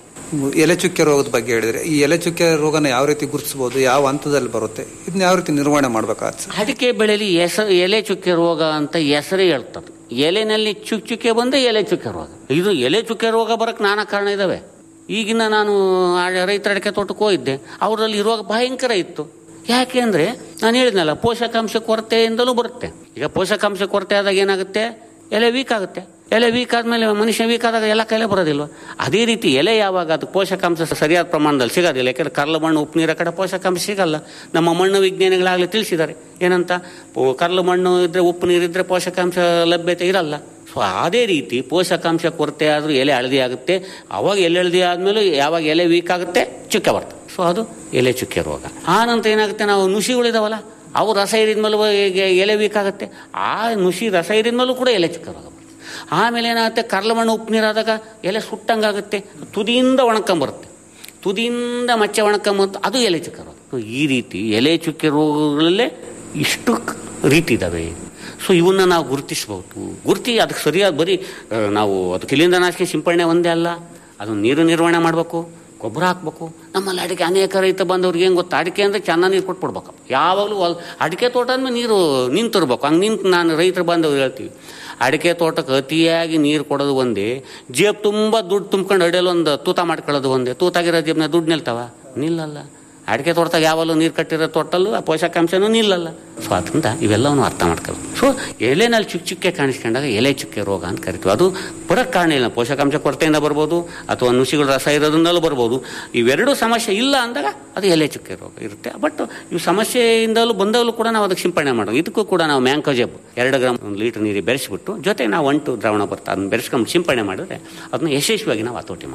S8: ಎಲೆ ಚುಕ್ಕೆ ರೋಗದ ಬಗ್ಗೆ ಹೇಳಿದ್ರೆ ಈ ಎಲೆ ಚುಕ್ಕೆ ರೋಗನ ಯಾವ ರೀತಿ ಗುರುತಿಸಬಹುದು ಯಾವ ಹಂತದಲ್ಲಿ ಬರುತ್ತೆ ಇದನ್ನ ಯಾವ ರೀತಿ ನಿರ್ವಹಣೆ ಮಾಡ್ಬೇಕಾಗತ್ತೆ ಸರ್
S9: ಅಡಿಕೆ ಬೆಳೆಯಲ್ಲಿ ಹೆಸರು ಎಲೆ ಚುಕ್ಕೆ ರೋಗ ಅಂತ ಹೆಸರೇ ಹೇಳ್ತದೆ ಎಲೆನಲ್ಲಿ ಚುಕ್ ಚುಕ್ಕೆ ಬಂದೆ ಎಲೆ ಚುಕ್ಕೆ ರೋಗ ಇದು ಎಲೆ ಚುಕ್ಕೆ ರೋಗ ಬರಕ್ಕೆ ನಾನಾ ಕಾರಣ ಇದಾವೆ ಈಗಿನ ನಾನು ಆ ರೈತರ ಅಡಿಕೆ ತೋಟಕ್ಕೆ ಹೋಗಿದ್ದೆ ಅವರಲ್ಲಿ ಈ ರೋಗ ಭಯಂಕರ ಇತ್ತು ಯಾಕೆ ಅಂದರೆ ನಾನು ಹೇಳಿದ್ನಲ್ಲ ಪೋಷಕಾಂಶ ಕೊರತೆಯಿಂದಲೂ ಬರುತ್ತೆ ಈಗ ಪೋಷಕಾಂಶ ಕೊರತೆ ಆದಾಗ ಏನಾಗುತ್ತೆ ಎಲೆ ವೀಕ್ ಆಗುತ್ತೆ ಎಲೆ ವೀಕ್ ಆದಮೇಲೆ ಮನುಷ್ಯ ವೀಕ್ ಆದಾಗ ಎಲ್ಲ ಕಾಯಿಲೆ ಬರೋದಿಲ್ವ ಅದೇ ರೀತಿ ಎಲೆ ಯಾವಾಗ ಅದು ಪೋಷಕಾಂಶ ಸರಿಯಾದ ಪ್ರಮಾಣದಲ್ಲಿ ಸಿಗೋದಿಲ್ಲ ಯಾಕಂದ್ರೆ ಕರ್ಲು ಮಣ್ಣು ಉಪ್ಪು ನೀರ ಕಡೆ ಪೋಷಕಾಂಶ ಸಿಗಲ್ಲ ನಮ್ಮ ಮಣ್ಣು ವಿಜ್ಞಾನಿಗಳಾಗಲಿ ತಿಳಿಸಿದ್ದಾರೆ ಏನಂತ ಪೋ- ಕರ್ಲು ಮಣ್ಣು ಇದ್ದರೆ ಉಪ್ಪು ನೀರಿದ್ದರೆ ಪೋಷಕಾಂಶ ಲಭ್ಯತೆ ಇರಲ್ಲ ಸೊ ಅದೇ ರೀತಿ ಪೋಷಕಾಂಶ ಕೊರತೆ ಆದರೂ ಎಲೆ ಹಳದಿ ಆಗುತ್ತೆ ಅವಾಗ ಎಲೆ ಹಳದಿ ಆದಮೇಲೂ ಯಾವಾಗ ಎಲೆ ವೀಕ್ ಆಗುತ್ತೆ ಚುಕ್ಕೆ ಬರ್ತದೆ ಸೊ ಅದು ಎಲೆ ಚುಕ್ಕೆ ರೋಗ ಆ ನಂತರ ಏನಾಗುತ್ತೆ ನಾವು ನುಸಿಗಳಿದಾವಲ್ಲ ಅವು ರಸ ಇರಿದ್ಮೇಲೂ ಎಲೆ ವೀಕ್ ಆಗುತ್ತೆ ಆ ನುಸಿ ರಸ ಇರಿದ್ಮೇಲೂ ಕೂಡ ಎಲೆ ಚುಕ್ಕೆ ರೋಗ ಬರುತ್ತೆ ಆಮೇಲೆ ಏನಾಗುತ್ತೆ ಕರ್ಲ ಮಣ್ಣು ಉಪ್ಪು ನೀರಾದಾಗ ಎಲೆ ಸುಟ್ಟಂಗಾಗುತ್ತೆ ತುದಿಯಿಂದ ಒಣಕೊಂಬರುತ್ತೆ ತುದಿಯಿಂದ ಮಚ್ಚೆ ಒಣಕೊಂಬಂತು ಅದು ಎಲೆ ಚುಕ್ಕೆ ರೋಗ ಸೊ ಈ ರೀತಿ ಎಲೆ ಚುಕ್ಕೆ ರೋಗಗಳಲ್ಲೇ ಇಷ್ಟು ಕ- ರೀತಿ ಇದ್ದಾವೆ ಸೊ ಇವನ್ನ ನಾವು ಗುರುತಿಸ್ಬೋದು ಗುರುತಿ ಅದಕ್ಕೆ ಸರಿಯಾದ ಬರೀ ಆ, ನಾವು ಅದು ಕಿಲಿಂದನಾಶಕ ಸಿಂಪಡಣೆ ಒಂದೇ ಅಲ್ಲ ಅದು ನೀರು ನಿರ್ವಹಣೆ ಮಾಡಬೇಕು ಗೊಬ್ಬರ ಹಾಕ್ಬೇಕು ನಮ್ಮಲ್ಲಿ ಅಡಿಕೆ ಅನೇಕ ರೈತ ಬಂದವ್ರಿಗೆ ಏನು ಗೊತ್ತಾ ಅಡಿಕೆ ಅಂದರೆ ಚೆನ್ನಾಗಿ ನೀರು ಕೊಟ್ಬಿಡ್ಬೇಕು ಯಾವಾಗಲೂ ಹೊಲ್ ಅಡಿಕೆ ತೋಟ ಅಂದ್ಮೇಲೆ ನೀರು ನಿಂತಿರ್ಬೇಕು ಹಂಗೆ ನಿಂತು ನಾನು ರೈತರು ಬಂದವ್ರು ಹೇಳ್ತೀವಿ ಅಡಿಕೆ ತೋಟಕ್ಕೆ ಅತಿಯಾಗಿ ನೀರು ಕೊಡೋದು ಒಂದೇ ಜೇಬ್ ತುಂಬ ದುಡ್ಡು ತುಂಬ್ಕೊಂಡು ಅಡಿಯಲ್ಲಿ ಒಂದು ತೂತ ಮಾಡ್ಕೊಳ್ಳೋದು ಒಂದೇ ತೂತಾಗಿರೋ ಜೇಬ್ನ ದುಡ್ಡು ನಿಲ್ತಾವ ನಿಲ್ಲಲ್ಲ ಅಡಿಕೆ ತೋಟದಾಗ ಯಾವಾಗಲೂ ನೀರು ಕಟ್ಟಿರೋ ತೋಟಲ್ಲೂ ಆ ಪೋಷಕಾಂಶನೂ ನಿಲ್ಲಲ್ಲ ಸೊ ಅದರಿಂದ ಇವೆಲ್ಲವನ್ನು ಅರ್ಥ ಮಾಡ್ಕೊಳ್ಳೋದು ಸೊ ಎಲೆನಲ್ಲಿ ಚುಕ್ ಚುಕ್ಕೆ ಕಾಣಿಸ್ಕೊಂಡಾಗ ಎಲೆ ಚುಕ್ಕೆ ರೋಗ ಅಂತ ಕರಿತೀವಿ ಅದು ಬರೋಕ್ಕೆ ಕಾರಣ ಇಲ್ಲ ಪೋಷಕಾಂಶ ಕೊರತೆಯಿಂದ ಬರ್ಬೋದು ಅಥವಾ ನುಸಿಗಳ ರಸ ಇರೋದ್ರಿಂದಲೂ ಬರ್ಬೋದು ಇವೆರಡೂ ಸಮಸ್ಯೆ ಇಲ್ಲ ಅಂದಾಗ ಅದು ಎಲೆ ಚುಕ್ಕೆ ರೋಗ ಇರುತ್ತೆ ಬಟ್ ಇವು ಸಮಸ್ಯೆಯಿಂದಲೂ ಬಂದಾಗಲೂ ಕೂಡ ನಾವು ಅದಕ್ಕೆ ಸಿಂಪಡಣೆ ಮಾಡೋದು ಇದಕ್ಕೂ ಕೂಡ ನಾವು ಮ್ಯಾಂಕೋಜೆಬ್ ಎರಡು ಗ್ರಾಮ್ ಒಂದು ಲೀಟರ್ ನೀರಿಗೆ ಬೆರೆಸಿಬಿಟ್ಟು ಜೊತೆ ನಾವು ಅಂಟು ದ್ರಾವಣ ಬರ್ತಾ ಅದನ್ನ ಬೆರೆಸ್ಕೊಂಡು ಸಿಂಪಡಣೆ ಮಾಡಿದ್ರೆ ಅದನ್ನ ಯಶಸ್ವಿಯಾಗಿ ನಾವು ಹತೋಟಿ ಮಾಡ್ಬೋದು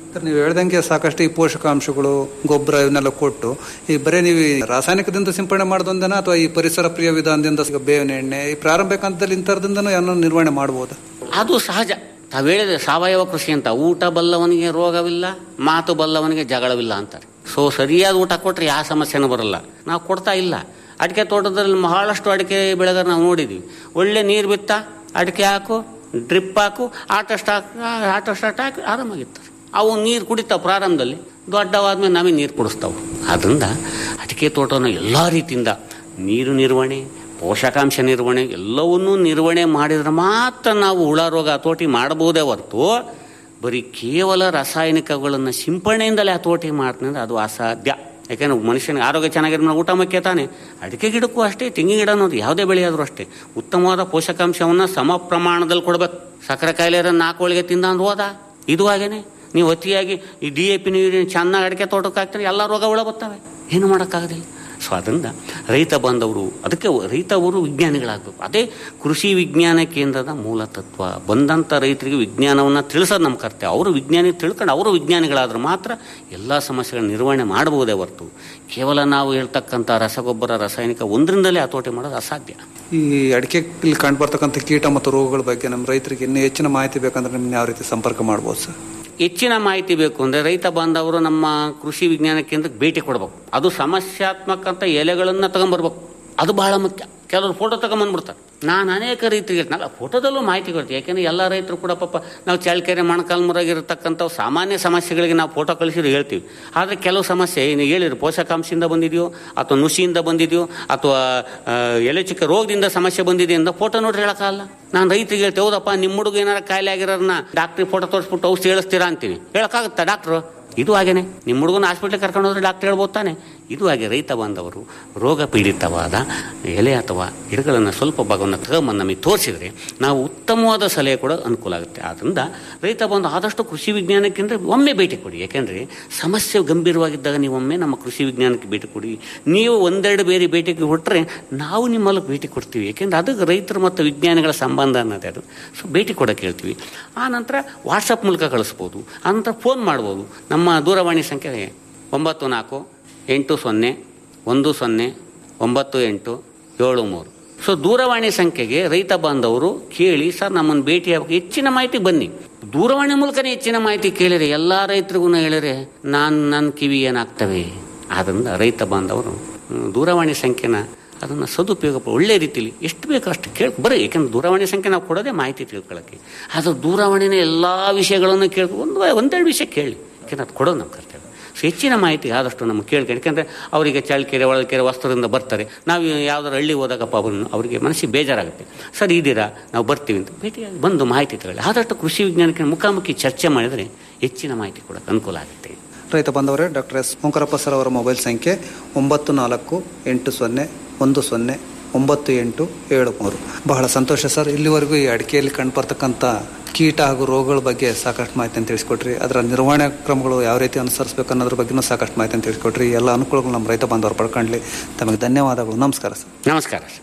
S8: ಸರ್ ನೀವು ಹೇಳ್ದಂಗೆ ಸಾಕಷ್ಟು ಈ ಪೋಷಕಾಂಶಗಳು ಗೊಬ್ಬರ ಇವನ್ನೆಲ್ಲ ಕೊಟ್ಟು ಈ ಬರೀ ನೀವು ಈ ರಾಸಾಯನಿಕದಿಂದ ಸಿಂಪಡಣೆ ಮಾಡೋದೊಂದೇನ ಅಥವಾ ಈ ಪರಿಸರ ಪ್ರಿಯ ವಿಧಾನದಿಂದ ಈಗ ಬೇವಿನ ಎಣ್ಣೆ ಈ ಪ್ರಾರಂಭಿಕ ಹಂತದಲ್ಲಿ ಇಂಥರದಿಂದನೂ ಏನೋ ನಿರ್ವಹಣೆ ಮಾಡ್ಬೋದಾ
S9: ಅದು ಸಹಜ ತಾವು ಹೇಳಿದ್ರೆ ಸಾವಯವ ಕೃಷಿ ಅಂತ ಊಟ ಬಲ್ಲವನಿಗೆ ರೋಗವಿಲ್ಲ ಮಾತು ಬಲ್ಲವನಿಗೆ ಜಗಳವಿಲ್ಲ ಅಂತಾರೆ ಸೊ ಸರಿಯಾದ ಊಟ ಕೊಟ್ಟರೆ ಯಾವ ಸಮಸ್ಯೆನೂ ಬರಲ್ಲ ನಾವು ಕೊಡ್ತಾ ಇಲ್ಲ ಅಡಿಕೆ ತೋಟದಲ್ಲಿ ಬಹಳಷ್ಟು ಅಡಿಕೆ ಬೆಳೆಗಾರ ನಾವು ನೋಡಿದ್ವಿ ಒಳ್ಳೆ ನೀರು ಬಿತ್ತ ಅಡಿಕೆ ಹಾಕು ಡ್ರಿಪ್ ಹಾಕು ಆಟೋ ಸ್ಟಾಕ್ ಆಟೋ ಸ್ಟಾರ್ಟ್ ಹಾಕಿ ಆರಾಮಾಗಿರ್ತಾರೆ ಅವು ನೀರು ಕುಡಿತಾವೆ ಪ್ರಾರಂಭದಲ್ಲಿ ದೊಡ್ಡವಾದ್ಮೇಲೆ ನಮಗೆ ನೀರು ಕುಡಿಸ್ತಾವೆ ಆದ್ದರಿಂದ ಅಡಿಕೆ ತೋಟನ ಎಲ್ಲ ರೀತಿಯಿಂದ ನೀರು ನಿರ್ವಹಣೆ ಪೋಷಕಾಂಶ ನಿರ್ವಹಣೆ ಎಲ್ಲವನ್ನೂ ನಿರ್ವಹಣೆ ಮಾಡಿದ್ರೆ ಮಾತ್ರ ನಾವು ಹುಳ ರೋಗ ಹತೋಟಿ ಮಾಡಬಹುದೇ ಹೊರತು ಬರೀ ಕೇವಲ ರಾಸಾಯನಿಕಗಳನ್ನು ಸಿಂಪರಣೆಯಿಂದಲೇ ಹತೋಟಿ ಮಾಡ್ತೀನಿ ಅಂದ್ರೆ ಅದು ಅಸಾಧ್ಯ ಯಾಕೆಂದ್ರೆ ಮನುಷ್ಯನಿಗೆ ಆರೋಗ್ಯ ಚೆನ್ನಾಗಿರೋ ಊಟ ಮುಖ್ಯ ತಾನೆ ಅಡಿಕೆ ಗಿಡಕ್ಕೂ ಅಷ್ಟೇ ತೆಂಗಿನ ಗಿಡ ಅನ್ನೋದು ಯಾವುದೇ ಬೆಳೆ ಆದರೂ ಅಷ್ಟೇ ಉತ್ತಮವಾದ ಪೋಷಕಾಂಶವನ್ನು ಸಮ ಪ್ರಮಾಣದಲ್ಲಿ ಕೊಡ್ಬೇಕು ಸಕ್ಕರೆ ಕಾಯಿಲೆ ಇರೋ ನಾಲ್ಕು ಹೋಳಿಗೆ ತಿಂದ ಅಂದ್ರೆ ಹೋದ ಇದು ಹಾಗೇನೆ ನೀವು ಅತಿಯಾಗಿ ಈ ಡಿ ಎ ಪಿ ನೀರಿನ ಚೆನ್ನಾಗಿ ಅಡಿಕೆ ತೋಟಕ್ಕೆ ಹಾಕ್ತಾರೆ ಎಲ್ಲ ರೋಗ ಹುಳ ಬರ್ತವೆ ಏನು ಮಾಡೋಕ್ಕಾಗೋದಿಲ್ಲ ಸೊ ಅದರಿಂದ ರೈತ ಬಂದವರು ಅದಕ್ಕೆ ರೈತ ಅವರು ವಿಜ್ಞಾನಿಗಳಾಗಬೇಕು ಅದೇ ಕೃಷಿ ವಿಜ್ಞಾನ ಕೇಂದ್ರದ ಮೂಲ ತತ್ವ ಬಂದಂಥ ರೈತರಿಗೆ ವಿಜ್ಞಾನವನ್ನು ತಿಳಿಸೋದು ನಮ್ಮ ಕರ್ತವ್ಯ ಅವರು ವಿಜ್ಞಾನಿ ತಿಳ್ಕೊಂಡು ಅವರು ವಿಜ್ಞಾನಿಗಳಾದ್ರೆ ಮಾತ್ರ ಎಲ್ಲ ಸಮಸ್ಯೆಗಳ ನಿರ್ವಹಣೆ ಮಾಡಬಹುದೇ ಹೊರತು ಕೇವಲ ನಾವು ಹೇಳ್ತಕ್ಕಂಥ ರಸಗೊಬ್ಬರ ರಾಸಾಯನಿಕ ಒಂದರಿಂದಲೇ ಹತೋಟಿ ಮಾಡೋದು ಅಸಾಧ್ಯ
S8: ಈ ಅಡಿಕೆಯಲ್ಲಿ ಕಂಡು ಬರ್ತಕ್ಕಂಥ ಕೀಟ ಮತ್ತು ರೋಗಗಳ ಬಗ್ಗೆ ನಮ್ಮ ರೈತರಿಗೆ ಇನ್ನೂ ಹೆಚ್ಚಿನ ಮಾಹಿತಿ ಬೇಕಂದ್ರೆ ನಿಮ್ಮನ್ನ ಯಾವ ರೀತಿ ಸಂಪರ್ಕ ಮಾಡ್ಬೋದು ಸರ್
S9: ಹೆಚ್ಚಿನ ಮಾಹಿತಿ ಬೇಕು ಅಂದರೆ ರೈತ ಬಾಂಧವರು ನಮ್ಮ ಕೃಷಿ ವಿಜ್ಞಾನ ಕೇಂದ್ರಕ್ಕೆ ಭೇಟಿ ಕೊಡ್ಬೇಕು ಅದು ಸಮಸ್ಯಾತ್ಮಕ ಅಂತ ಎಲೆಗಳನ್ನು ತಗೊಂಬರ್ಬೇಕು ಅದು ಬಹಳ ಮುಖ್ಯ ಕೆಲವರು ಫೋಟೋ ತಗೊಂಬಂದ್ಬಿಡ್ತಾರೆ ನಾನು ಅನೇಕ ರೈತರಿಗೆ ಹೇಳ್ತೀನಲ್ಲ ಫೋಟೋದಲ್ಲೂ ಮಾಹಿತಿ ಕೊಡ್ತೀವಿ ಯಾಕೆಂದರೆ ಎಲ್ಲ ರೈತರು ಕೂಡ ಪಾಪ ನಾವು ಚಳ್ಳಕೆರೆ ಮೊಣಕಾಲ್ಮುರಾಗಿರ್ತಕ್ಕಂಥ ಸಾಮಾನ್ಯ ಸಮಸ್ಯೆಗಳಿಗೆ ನಾವು ಫೋಟೋ ಕಳಿಸಿದ್ರೆ ಹೇಳ್ತೀವಿ ಆದರೆ ಕೆಲವು ಸಮಸ್ಯೆ ಏನು ಹೇಳಿದ್ರು ಪೋಷಕಾಂಶದಿಂದ ಬಂದಿದೆಯೋ ಅಥವಾ ನುಸಿಯಿಂದ ಬಂದಿದೆಯೋ ಅಥವಾ ಆ, ಎಲೆ ಚಿಕ್ಕ ರೋಗದಿಂದ ಸಮಸ್ಯೆ ಬಂದಿದೆ ಅಂತ ಫೋಟೋ ನೋಡ್ರಿ ಹೇಳೋಕ್ಕಾಗಲ್ಲ ನಾನು ರೈತರಿಗೆ ಹೇಳ್ತೇವೆ ಹೌದಪ್ಪ ನಿಮ್ಮ ಹುಡುಗ ಏನಾರ ಕಾಯಿಲೆ ಆಗಿರೋರನ್ನ ಡಾಕ್ಟ್ರಿಗೆ ಫೋಟೋ ತೋರಿಸ್ಬಿಟ್ಟು ಔಷಧಿ ಹೇಳಿಸ್ತೀರಾ ಅಂತೀನಿ ಹೇಳೋಕ್ಕಾಗುತ್ತಾ ಡಾಕ್ಟ್ರು ಇದು ಹಾಗೇನೆ ನಿಮ್ಮ ಹುಡುಗನ ಹಾಸ್ಪಿಟ್ಲಿಗೆ ಕರ್ಕೊಂಡು ಹೋದ್ರೆ ಡಾಕ್ಟರ್ ಹೇಳ್ಬೋದು ತಾನೆ ಇದು ಹಾಗೆ ರೈತ ಬಾಂಧವರು ರೋಗ ಪೀಡಿತವಾದ ಎಲೆ ಅಥವಾ ಗಿಡಗಳನ್ನು ಸ್ವಲ್ಪ ಭಾಗವನ್ನು ತಗೊಂಬಂದು ನಮಗೆ ತೋರಿಸಿದ್ರೆ ನಾವು ಉತ್ತಮವಾದ ಸಲಹೆ ಕೂಡ ಅನುಕೂಲ ಆಗುತ್ತೆ ಆದ್ದರಿಂದ ರೈತ ಬಂದು ಆದಷ್ಟು ಕೃಷಿ ವಿಜ್ಞಾನಕ್ಕೆ ಅಂದರೆ ಒಮ್ಮೆ ಭೇಟಿ ಕೊಡಿ ಯಾಕೆಂದರೆ ಸಮಸ್ಯೆ ಗಂಭೀರವಾಗಿದ್ದಾಗ ನೀವು ಒಮ್ಮೆ ನಮ್ಮ ಕೃಷಿ ವಿಜ್ಞಾನಕ್ಕೆ ಭೇಟಿ ಕೊಡಿ ನೀವು ಒಂದೆರಡು ಬೇರೆ ಭೇಟಿಗೆ ಹೊಟ್ಟರೆ ನಾವು ನಿಮ್ಮಲ್ಲಿ ಭೇಟಿ ಕೊಡ್ತೀವಿ ಯಾಕೆಂದರೆ ಅದು ರೈತರು ಮತ್ತು ವಿಜ್ಞಾನಿಗಳ ಸಂಬಂಧ ಅನ್ನೋದೇ ಅದು ಸೊ ಭೇಟಿ ಕೊಡೋಕೆ ಹೇಳ್ತೀವಿ ಆ ನಂತರ ವಾಟ್ಸಪ್ ಮೂಲಕ ಕಳಿಸ್ಬೋದು ಆನಂತರ ಫೋನ್ ಮಾಡ್ಬೋದು ನಮ್ಮ ದೂರವಾಣಿ ಸಂಖ್ಯೆ ಒಂಬತ್ತು ನಾಲ್ಕು ಎಂಟು ಸೊನ್ನೆ ಒಂದು ಸೊನ್ನೆ ಒಂಬತ್ತು ಎಂಟು ಏಳು ಮೂರು ಸೊ ದೂರವಾಣಿ ಸಂಖ್ಯೆಗೆ ರೈತ ಬಾಂಧವರು ಕೇಳಿ ಸರ್ ನಮ್ಮನ್ನು ಭೇಟಿ ಆಗಬೇಕು ಹೆಚ್ಚಿನ ಮಾಹಿತಿ ಬನ್ನಿ ದೂರವಾಣಿ ಮೂಲಕನೇ ಹೆಚ್ಚಿನ ಮಾಹಿತಿ ಕೇಳಿದ್ರೆ ಎಲ್ಲ ರೈತರಿಗೂ ಹೇಳಿದ್ರೆ ನಾನು ನನ್ನ ಕಿವಿ ಏನಾಗ್ತವೆ ಆದ್ದರಿಂದ ರೈತ ಬಾಂಧವರು ಹ್ಮ್, ದೂರವಾಣಿ ಸಂಖ್ಯೆನ ಅದನ್ನು ಸದುಪಯೋಗ ಪ- ಒಳ್ಳೆ ರೀತಿಲಿ ಎಷ್ಟು ಬೇಕೋ ಅಷ್ಟು ಕೇಳಿ ಬರೀ ಯಾಕಂದ್ರೆ ದೂರವಾಣಿ ಸಂಖ್ಯೆ ನಾವು ಕೊಡೋದೇ ಮಾಹಿತಿ ತಿಳ್ಕೊಳ್ಳೋಕ್ಕೆ ಅದು ದೂರವಾಣಿನ ಎಲ್ಲ ವಿಷಯಗಳನ್ನು ಕೇಳಿ ಒಂದು ಒಂದೆರಡು ವಿಷಯ ಕೇಳಿ ಯಾಕೆಂದ್ರೆ ಅದು ಕೊಡೋದು ನಮ್ಮ ಕರ್ತವ್ಯ ಸೊ ಹೆಚ್ಚಿನ ಮಾಹಿತಿ ಆದಷ್ಟು ನಮಗೆ ಕೇಳ್ಕೊಂಡು ಯಾಕೆಂದರೆ ಅವರಿಗೆ ಚಳ್ಳಕೆರೆ ಒಳಕೆರೆ ವಸ್ತ್ರದಿಂದ ಬರ್ತಾರೆ ನಾವು ಯಾವ್ದಾರು ಹಳ್ಳಿ ಹೋದಾಗಪ್ಪ ಅವ್ರನ್ನ ಅವರಿಗೆ ಮನಸ್ಸಿಗೆ ಬೇಜಾರಾಗುತ್ತೆ ಸರ್ ಇದ್ದೀರಾ ನಾವು ಬರ್ತೀವಿ ಅಂತ ಭೇಟಿಯಾಗಿ ಬಂದು ಮಾಹಿತಿ ತಗೊಳ್ಳಿ ಆದಷ್ಟು ಕೃಷಿ ವಿಜ್ಞಾನಕ್ಕೆ ಮುಖಾಮುಖಿ ಚರ್ಚೆ ಮಾಡಿದರೆ ಹೆಚ್ಚಿನ ಮಾಹಿತಿ ಕೊಡೋಕೆ ಅನುಕೂಲ ಆಗುತ್ತೆ
S8: ರೈತ ಬಂದವರೇ ಡಾಕ್ಟರ್ ಎಸ್ ಓಂಕಾರಪ್ಪ ಸರ್ ಅವರ ಮೊಬೈಲ್ ಸಂಖ್ಯೆ ಒಂಬತ್ತು ನಾಲ್ಕು ಎಂಟು ಸೊನ್ನೆ ಒಂದು ಸೊನ್ನೆ ಒಂಬತ್ತು ಎಂಟು ಏಳು ಮೂರು ಬಹಳ ಸಂತೋಷ ಸರ್ ಇಲ್ಲಿವರೆಗೂ ಈ ಅಡಿಕೆಯಲ್ಲಿ ಕಂಡುಬರ್ತಕ್ಕಂಥ ಕೀಟ ಹಾಗೂ ರೋಗಗಳ ಬಗ್ಗೆ ಸಾಕಷ್ಟು ಮಾಹಿತಿಯನ್ನು ತಿಳಿಸ್ಕೊಟ್ರಿ ಅದರ ನಿರ್ವಹಣೆ ಕ್ರಮಗಳು ಯಾವ ರೀತಿ ಅನುಸರಿಸಬೇಕು ಅನ್ನೋದ್ರ ಬಗ್ಗೆನೂ ಸಾಕಷ್ಟು ಮಾಹಿತಿಯನ್ನು ತಿಳಿಸ್ಕೊಟ್ರಿ ಈ ಎಲ್ಲ ಅನುಕೂಲಗಳು ನಮ್ಮ ರೈತ ಬಾಂಧವರು ಪಡ್ಕೊಳ್ಳಿ ತಮಗೆ ಧನ್ಯವಾದಗಳು ನಮಸ್ಕಾರ ಸರ್
S9: ನಮಸ್ಕಾರ ಸರ್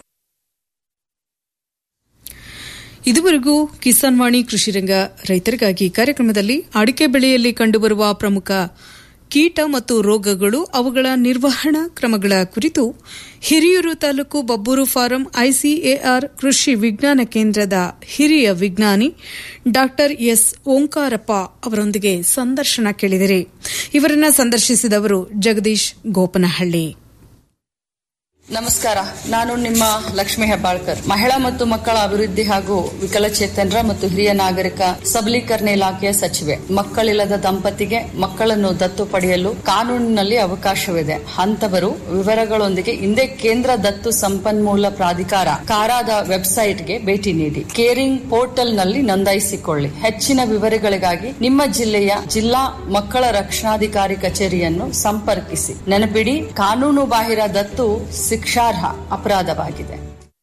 S4: ಇದುವರೆಗೂ ಕಿಸಾನ್ ವಾಣಿ ಕೃಷಿರಂಗ ರೈತರಿಗಾಗಿ ಕಾರ್ಯಕ್ರಮದಲ್ಲಿ ಅಡಿಕೆ ಬೆಳೆಯಲ್ಲಿ ಕಂಡುಬರುವ ಪ್ರಮುಖ ಕೀಟ ಮತ್ತು ರೋಗಗಳು ಅವುಗಳ ನಿರ್ವಹಣಾ ಕ್ರಮಗಳ ಕುರಿತು ಹಿರಿಯೂರು ತಾಲೂಕು ಬಬ್ಬೂರು ಫಾರಂ ಐಸಿಎಆರ್ ಕೃಷಿ ವಿಜ್ಞಾನ ಕೇಂದ್ರದ ಹಿರಿಯ ವಿಜ್ಞಾನಿ ಡಾ ಎಸ್ ಓಂಕಾರಪ್ಪ ಅವರೊಂದಿಗೆ ಸಂದರ್ಶನ ಕೇಳಿದಿರಿ ಇವರನ್ನ ಸಂದರ್ಶಿಸಿದವರು ಜಗದೀಶ್ ಗೋಪನಹಳ್ಳಿ
S10: ನಮಸ್ಕಾರ ನಾನು ನಿಮ್ಮ ಲಕ್ಷ್ಮಿ ಹೆಬ್ಬಾಳ್ಕರ್ ಮಹಿಳಾ ಮತ್ತು ಮಕ್ಕಳ ಅಭಿವೃದ್ಧಿ ಹಾಗೂ ವಿಕಲಚೇತನರ ಮತ್ತು ಹಿರಿಯ ನಾಗರಿಕ ಸಬಲೀಕರಣ ಇಲಾಖೆಯ ಸಚಿವೆ ಮಕ್ಕಳಿಲ್ಲದ ದಂಪತಿಗೆ ಮಕ್ಕಳನ್ನು ದತ್ತು ಪಡೆಯಲು ಕಾನೂನಿನಲ್ಲಿ ಅವಕಾಶವಿದೆ ಅಂತವರು ವಿವರಗಳೊಂದಿಗೆ ಹಿಂದೆ ಕೇಂದ್ರ ದತ್ತು ಸಂಪನ್ಮೂಲ ಪ್ರಾಧಿಕಾರ ಕಾರಾದ ವೆಬ್ಸೈಟ್ಗೆ ಭೇಟಿ ನೀಡಿ ಕೇರಿಂಗ್ ಪೋರ್ಟಲ್ನಲ್ಲಿ ನೋಂದಾಯಿಸಿಕೊಳ್ಳಿ ಹೆಚ್ಚಿನ ವಿವರಗಳಿಗಾಗಿ ನಿಮ್ಮ ಜಿಲ್ಲೆಯ ಜಿಲ್ಲಾ ಮಕ್ಕಳ ರಕ್ಷಣಾಧಿಕಾರಿ ಕಚೇರಿಯನ್ನು ಸಂಪರ್ಕಿಸಿ ನೆನಪಿಡಿ ಕಾನೂನು ಬಾಹಿರ ದತ್ತು ಶಿಕ್ಷಾರ್ಹ ಅಪರಾಧವಾಗಿದೆ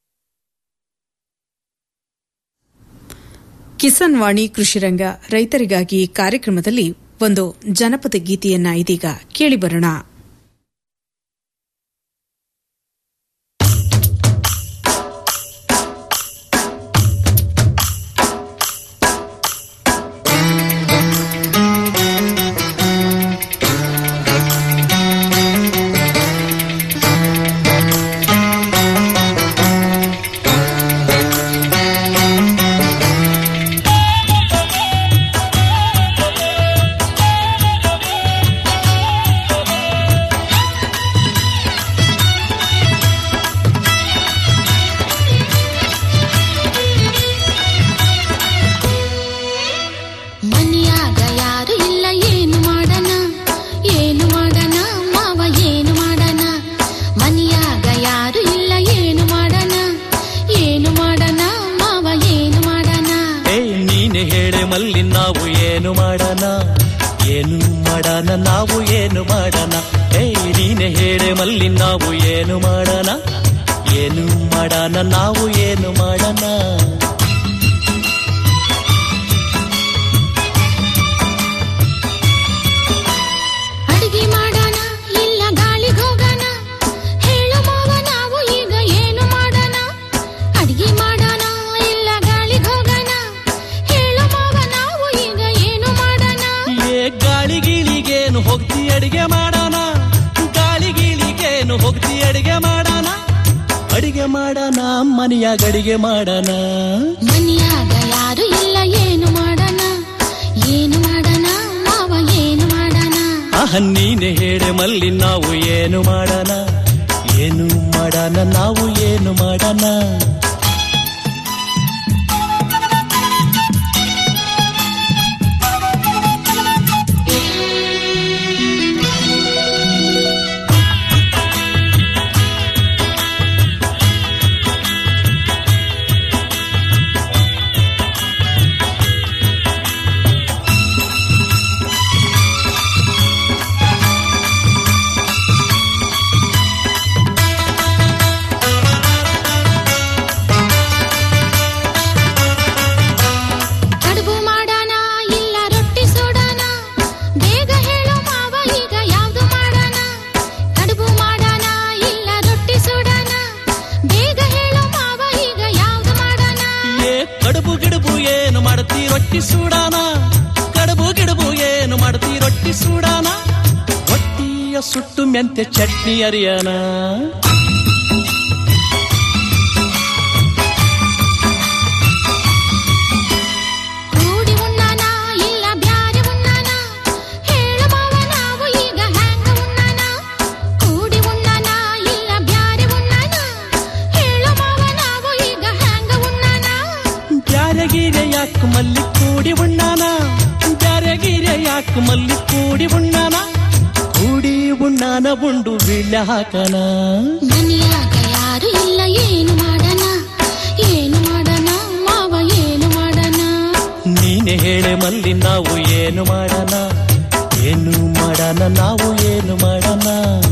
S4: ಕಿಸಾನ್ ವಾಣಿ ಕೃಷಿರಂಗ ರೈತರಿಗಾಗಿ ಕಾರ್ಯಕ್ರಮದಲ್ಲಿ ಒಂದು ಜನಪದ ಗೀತೆಯನ್ನ ಇದೀಗ ಕೇಳಿಬರೋಣ
S11: ಏನು ಮಾಡಣ ನಾವು ಏನು ಮಾಡಣ ಏ ನೀನೆ ಹೇಳೆ ಮಲ್ಲಿ ನಾವು ಏನು ಮಾಡಣ ಏನು ಮಾಡಣ ನಾವು ಏನು ಮಾಡಣ
S12: ಅಡಿಗೆ ಮಾಡೋಣ ಇಲ್ಲ ಗಾಳಿಗೆ ಹೋಗೋಣ ಹೇಳು ಮಾವ ನಾವು ಈಗ ಏನು ಮಾಡೋಣ ಅಡಿಗೆ ಮಾಡೋಣ ಇಲ್ಲ ಗಾಳಿಗೆ ಹೋಗೋಣ ಹೇಳು ಮಾವ ನಾವು ಈಗ ಏನು ಮಾಡೋಣ
S11: ಏ ಗಾಳಿ ಗೀಳಿಗೇನು ಹೋಗ್ತಿ ಅಡಿಗೆ ಮಾಡೋಣ ಗಾಳಿ ಗೀಳಿಗೇನು ಹೋಗ್ತಿ ಅಡಿಗೆ ಮಾಡೋಣ ಅಡಿಗೆ ಮಾಡೋಣ ಮನೆಯಾಗ ಅಡಿಗೆ ಮಾಡೋಣ
S12: ಮನೆಯಾಗ ಯಾರು ಇಲ್ಲ ಏನು ಮಾಡೋಣ ಏನು ಮಾಡೋಣ ಮಾವ ಏನು ಮಾಡೋಣ
S11: ಆಹ ನೀನೆ ಹೇಳೆ ಮಲ್ಲಿ ನಾವು ಏನು ಮಾಡೋಣ ಏನು ಮಾಡೋಣ ನಾವು ಏನು ಮಾಡೋಣ
S12: ಕಡುಬು ಮಾಡೋಣ ಇಲ್ಲ ರೊಟ್ಟಿ ಸುಡೋಣ ಬೇಗ ಹೇಳು ಮಾವ ಈಗ ಯಾವ್ದು ಮಾಡೋಣ ಕಡುಬು ಮಾಡೋಣ ಇಲ್ಲ ರೊಟ್ಟಿ ಸುಡೋಣ ಬೇಗ ಹೇಳು ಮಾವ ಈಗ ಯಾವ್ದು ಮಾಡೋಣ
S11: ಏ ಕಡುಬು ಗಿಡುಬು ಏನು ಮಾಡ್ತಿ ರೊಟ್ಟಿ ಸೂಡಾನ ಕಡುಬು ಗಿಡುಬು ಏನು ಮಾಡ್ತಿ ರೊಟ್ಟಿ ಸೂಡಾನ ರೊಟ್ಟಿಯ ಸುಟ್ಟು ಮೆಂತೆ ಚಟ್ನಿ ಅರಿಯಾನ
S12: ಕೂಡಿ ಉಣ್ಣಾನ ಇಲ್ಲ ಬ್ಯಾರೆ ಉಣ್ಣಾನ ಹೇಳು ಮಾವ ನಾವು ಈಗ ಹ್ಯಾಂಗ ಉಣ್ಣಾನ ಕೂಡಿ ಉಣ್ಣಾನ ಇಲ್ಲ ಬ್ಯಾರೆ ಉಣ್ಣಾನ ಹೇಳು ಮಾವ ನಾವು ಈಗ ಹ್ಯಾಂಗ ಉಣ್ಣಾನ
S11: ಬ್ಯಾರೆ ಗೀರೆ ಯಾಕೆ ಮಲ್ಲಿ ಕೂಡಿ ಉಣ್ಣಾನ ಬ್ಯಾರೆ ಗೀರೆ ಯಾಕೆ ಮಲ್ಲಿ ಕೂಡಿ ಉಣ್ಣಾನ ಕೂಡಿ ಉಣ್ಣಾನ ಉಂಡು ಬೀಳ್ಯ ಹಾಕನ
S12: ಮನೆಯಾಗ ಯಾರು ಇಲ್ಲ ಏನು ಮಾಡೋಣ ಏನು ಮಾಡೋಣ ಮಾವ ಏನು ಮಾಡೋಣ
S11: ನೀನೆ ಹೇಳೆ ಮಲ್ಲಿ ನಾವು ಏನು ಮಾಡೋಣ ಏನು ಮಾಡೋಣ ನಾವು ಏನು ಮಾಡೋಣ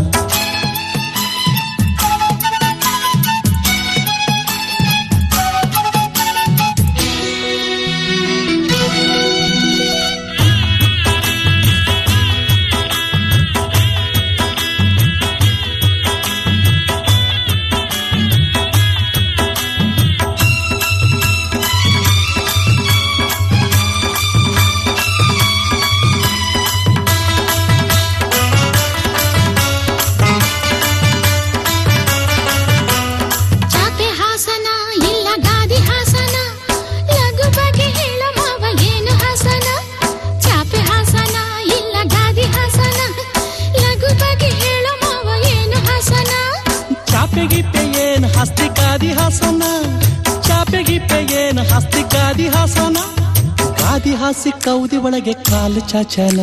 S12: ಚಾಪೆ ಹಾಸನ ಇಲ್ಲ ಗಾದಿ ಹಾಸನ ಲಘು ಬಗೆ ಹೇಳ ಮಾವ ಏನು ಹಾಸನ ಚಾಪೆ ಹಾಸನ ಇಲ್ಲ ಗಾದಿ ಹಾಸನ ಲಘು ಬಗೆ ಹೇಳ ಮಾವ ಏನು ಹಾಸನ
S11: ಚಾಪೆ ಗಿಪ್ಪೆ ಏನ್ ಹಸ್ತಿ ಗಾದಿ ಹಾಸನ ಚಾಪೆ ಗಿಪ್ಪೆ ಏನ್ ಹಸ್ತಿ ಗಾದಿ ಹಾಸನ ಗಾದಿ ಹಾಸಿ ಕೌದಿ ಒಳಗೆ ಕಾಲು ಚಾಚನ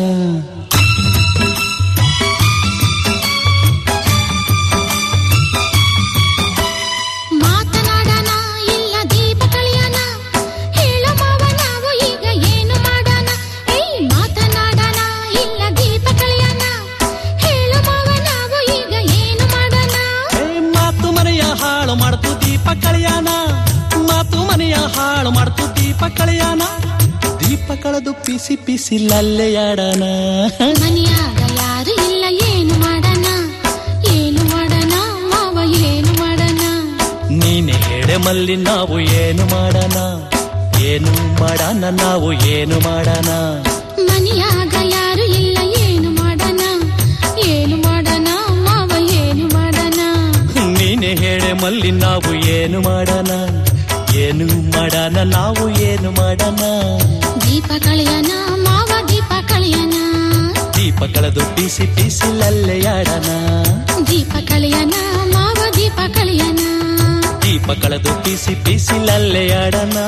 S12: ಮಾತನಾಡೋಣ ಇಲ್ಲ ದೀಪ ಕಳಿಯೋಣ ಹೇಳ ಮಾವ ನಾವು ಈಗ ಏನು ಮಾಡೋಣ ಏಯ್ ಮಾತನಾಡೋಣ ಇಲ್ಲ ದೀಪ ಕಳಿಯೋಣ ಹೇಳ ಮಾವ ನಾವು ಈಗ ಏನು ಮಾಡೋಣ
S11: ಏ ಮಾತು ಮನೆಯ ಹಾಳು ಮಾಡ್ತು ದೀಪ ಕಳೆಯಾನ ಮಾತು ಮನೆಯ ಹಾಳು ಮಾಡ್ತು ದೀಪ ಕಳೆಯಾನ ದೀಪ ಕಳೆದು ಪಿಸಿ ಪಿಸಿ ಲಲ್ಲೆಯಾಡನ
S12: ಮನೆಯಾಗ ಯಾರು ಇಲ್ಲ ಏನು ಮಾಡೋಣ ಏನು ಮಾಡೋಣ ಮಾವ ಏನು ಮಾಡೋಣ
S11: ನೀನೆ ಹೇಳೆ ಮಲ್ಲಿ ನಾವು ಏನು ಮಾಡೋಣ ಏನು ಮಾಡೋಣ ನಾವು ಏನು ಮಾಡೋಣ
S12: ಮನೆಯಾಗ ಯಾರು ಇಲ್ಲ ಏನು ಮಾಡೋಣ ಏನು ಮಾಡೋಣ ಮಾವ ಏನು ಮಾಡೋಣ
S11: ನೀನೆ ಹೇಳೆ ಮಲ್ಲಿ ನಾವು ಏನು ಮಾಡೋಣ ಏನು ಮಾಡೋಣ ನಾವು ಏನು ಮಾಡೋಣ
S12: ದೀಪ ಕಳೆಯನ ಮಾವ ದೀಪ ಕಳೆಯನ
S11: ದೀಪ ಕಳೆದು ಪಿಸಿ ಪಿಸಿ ಲಲ್ಲೆಯಾಡನ
S12: ದೀಪ ಕಳೆಯನ ಮಾವ ದೀಪ ಕಳೆಯನ
S11: ದೀಪ ಕಳೆದು ಪಿಸಿ ಪಿಸಿ ಲಲ್ಲೆಯಾಡನ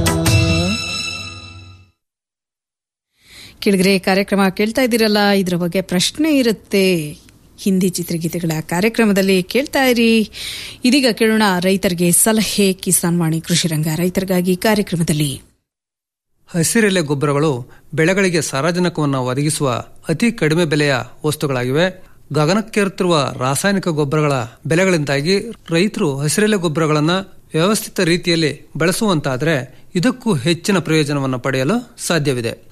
S4: ಕೆಳಗರೆ ಕಾರ್ಯಕ್ರಮ ಕೇಳ್ತಾ ಇದ್ದೀರಲ್ಲ ಇದ್ರ ಬಗ್ಗೆ ಪ್ರಶ್ನೆ ಇರುತ್ತೆ ಹಿಂದಿ ಚಿತ್ರಗೀತೆಗಳ ಕಾರ್ಯಕ್ರಮದಲ್ಲಿ ಕೇಳ್ತಾ ಇರಿ ಇದೀಗ ಕೇಳೋಣ ರೈತರಿಗೆ ಸಲಹೆ ಕಿಸಾನ್ ವಾಣಿ ಕೃಷಿ ರಂಗ ರೈತರಿಗಾಗಿ ಕಾರ್ಯಕ್ರಮದಲ್ಲಿ
S13: ಹಸಿರೆಲೆ ಗೊಬ್ಬರಗಳು ಬೆಳೆಗಳಿಗೆ ಸಾರಜನಕವನ್ನು ಒದಗಿಸುವ ಅತಿ ಕಡಿಮೆ ಬೆಲೆಯ ವಸ್ತುಗಳಾಗಿವೆ ಗಗನಕ್ಕೇರುತ್ತಿರುವ ರಾಸಾಯನಿಕ ಗೊಬ್ಬರಗಳ ಬೆಲೆಗಳಿಂದಾಗಿ ರೈತರು ಹಸಿರೆಲೆ ಗೊಬ್ಬರಗಳನ್ನು ವ್ಯವಸ್ಥಿತ ರೀತಿಯಲ್ಲಿ ಬಳಸುವಂತಾದರೆ ಇದಕ್ಕೂ ಹೆಚ್ಚಿನ ಪ್ರಯೋಜನವನ್ನು ಪಡೆಯಲು ಸಾಧ್ಯವಿದೆ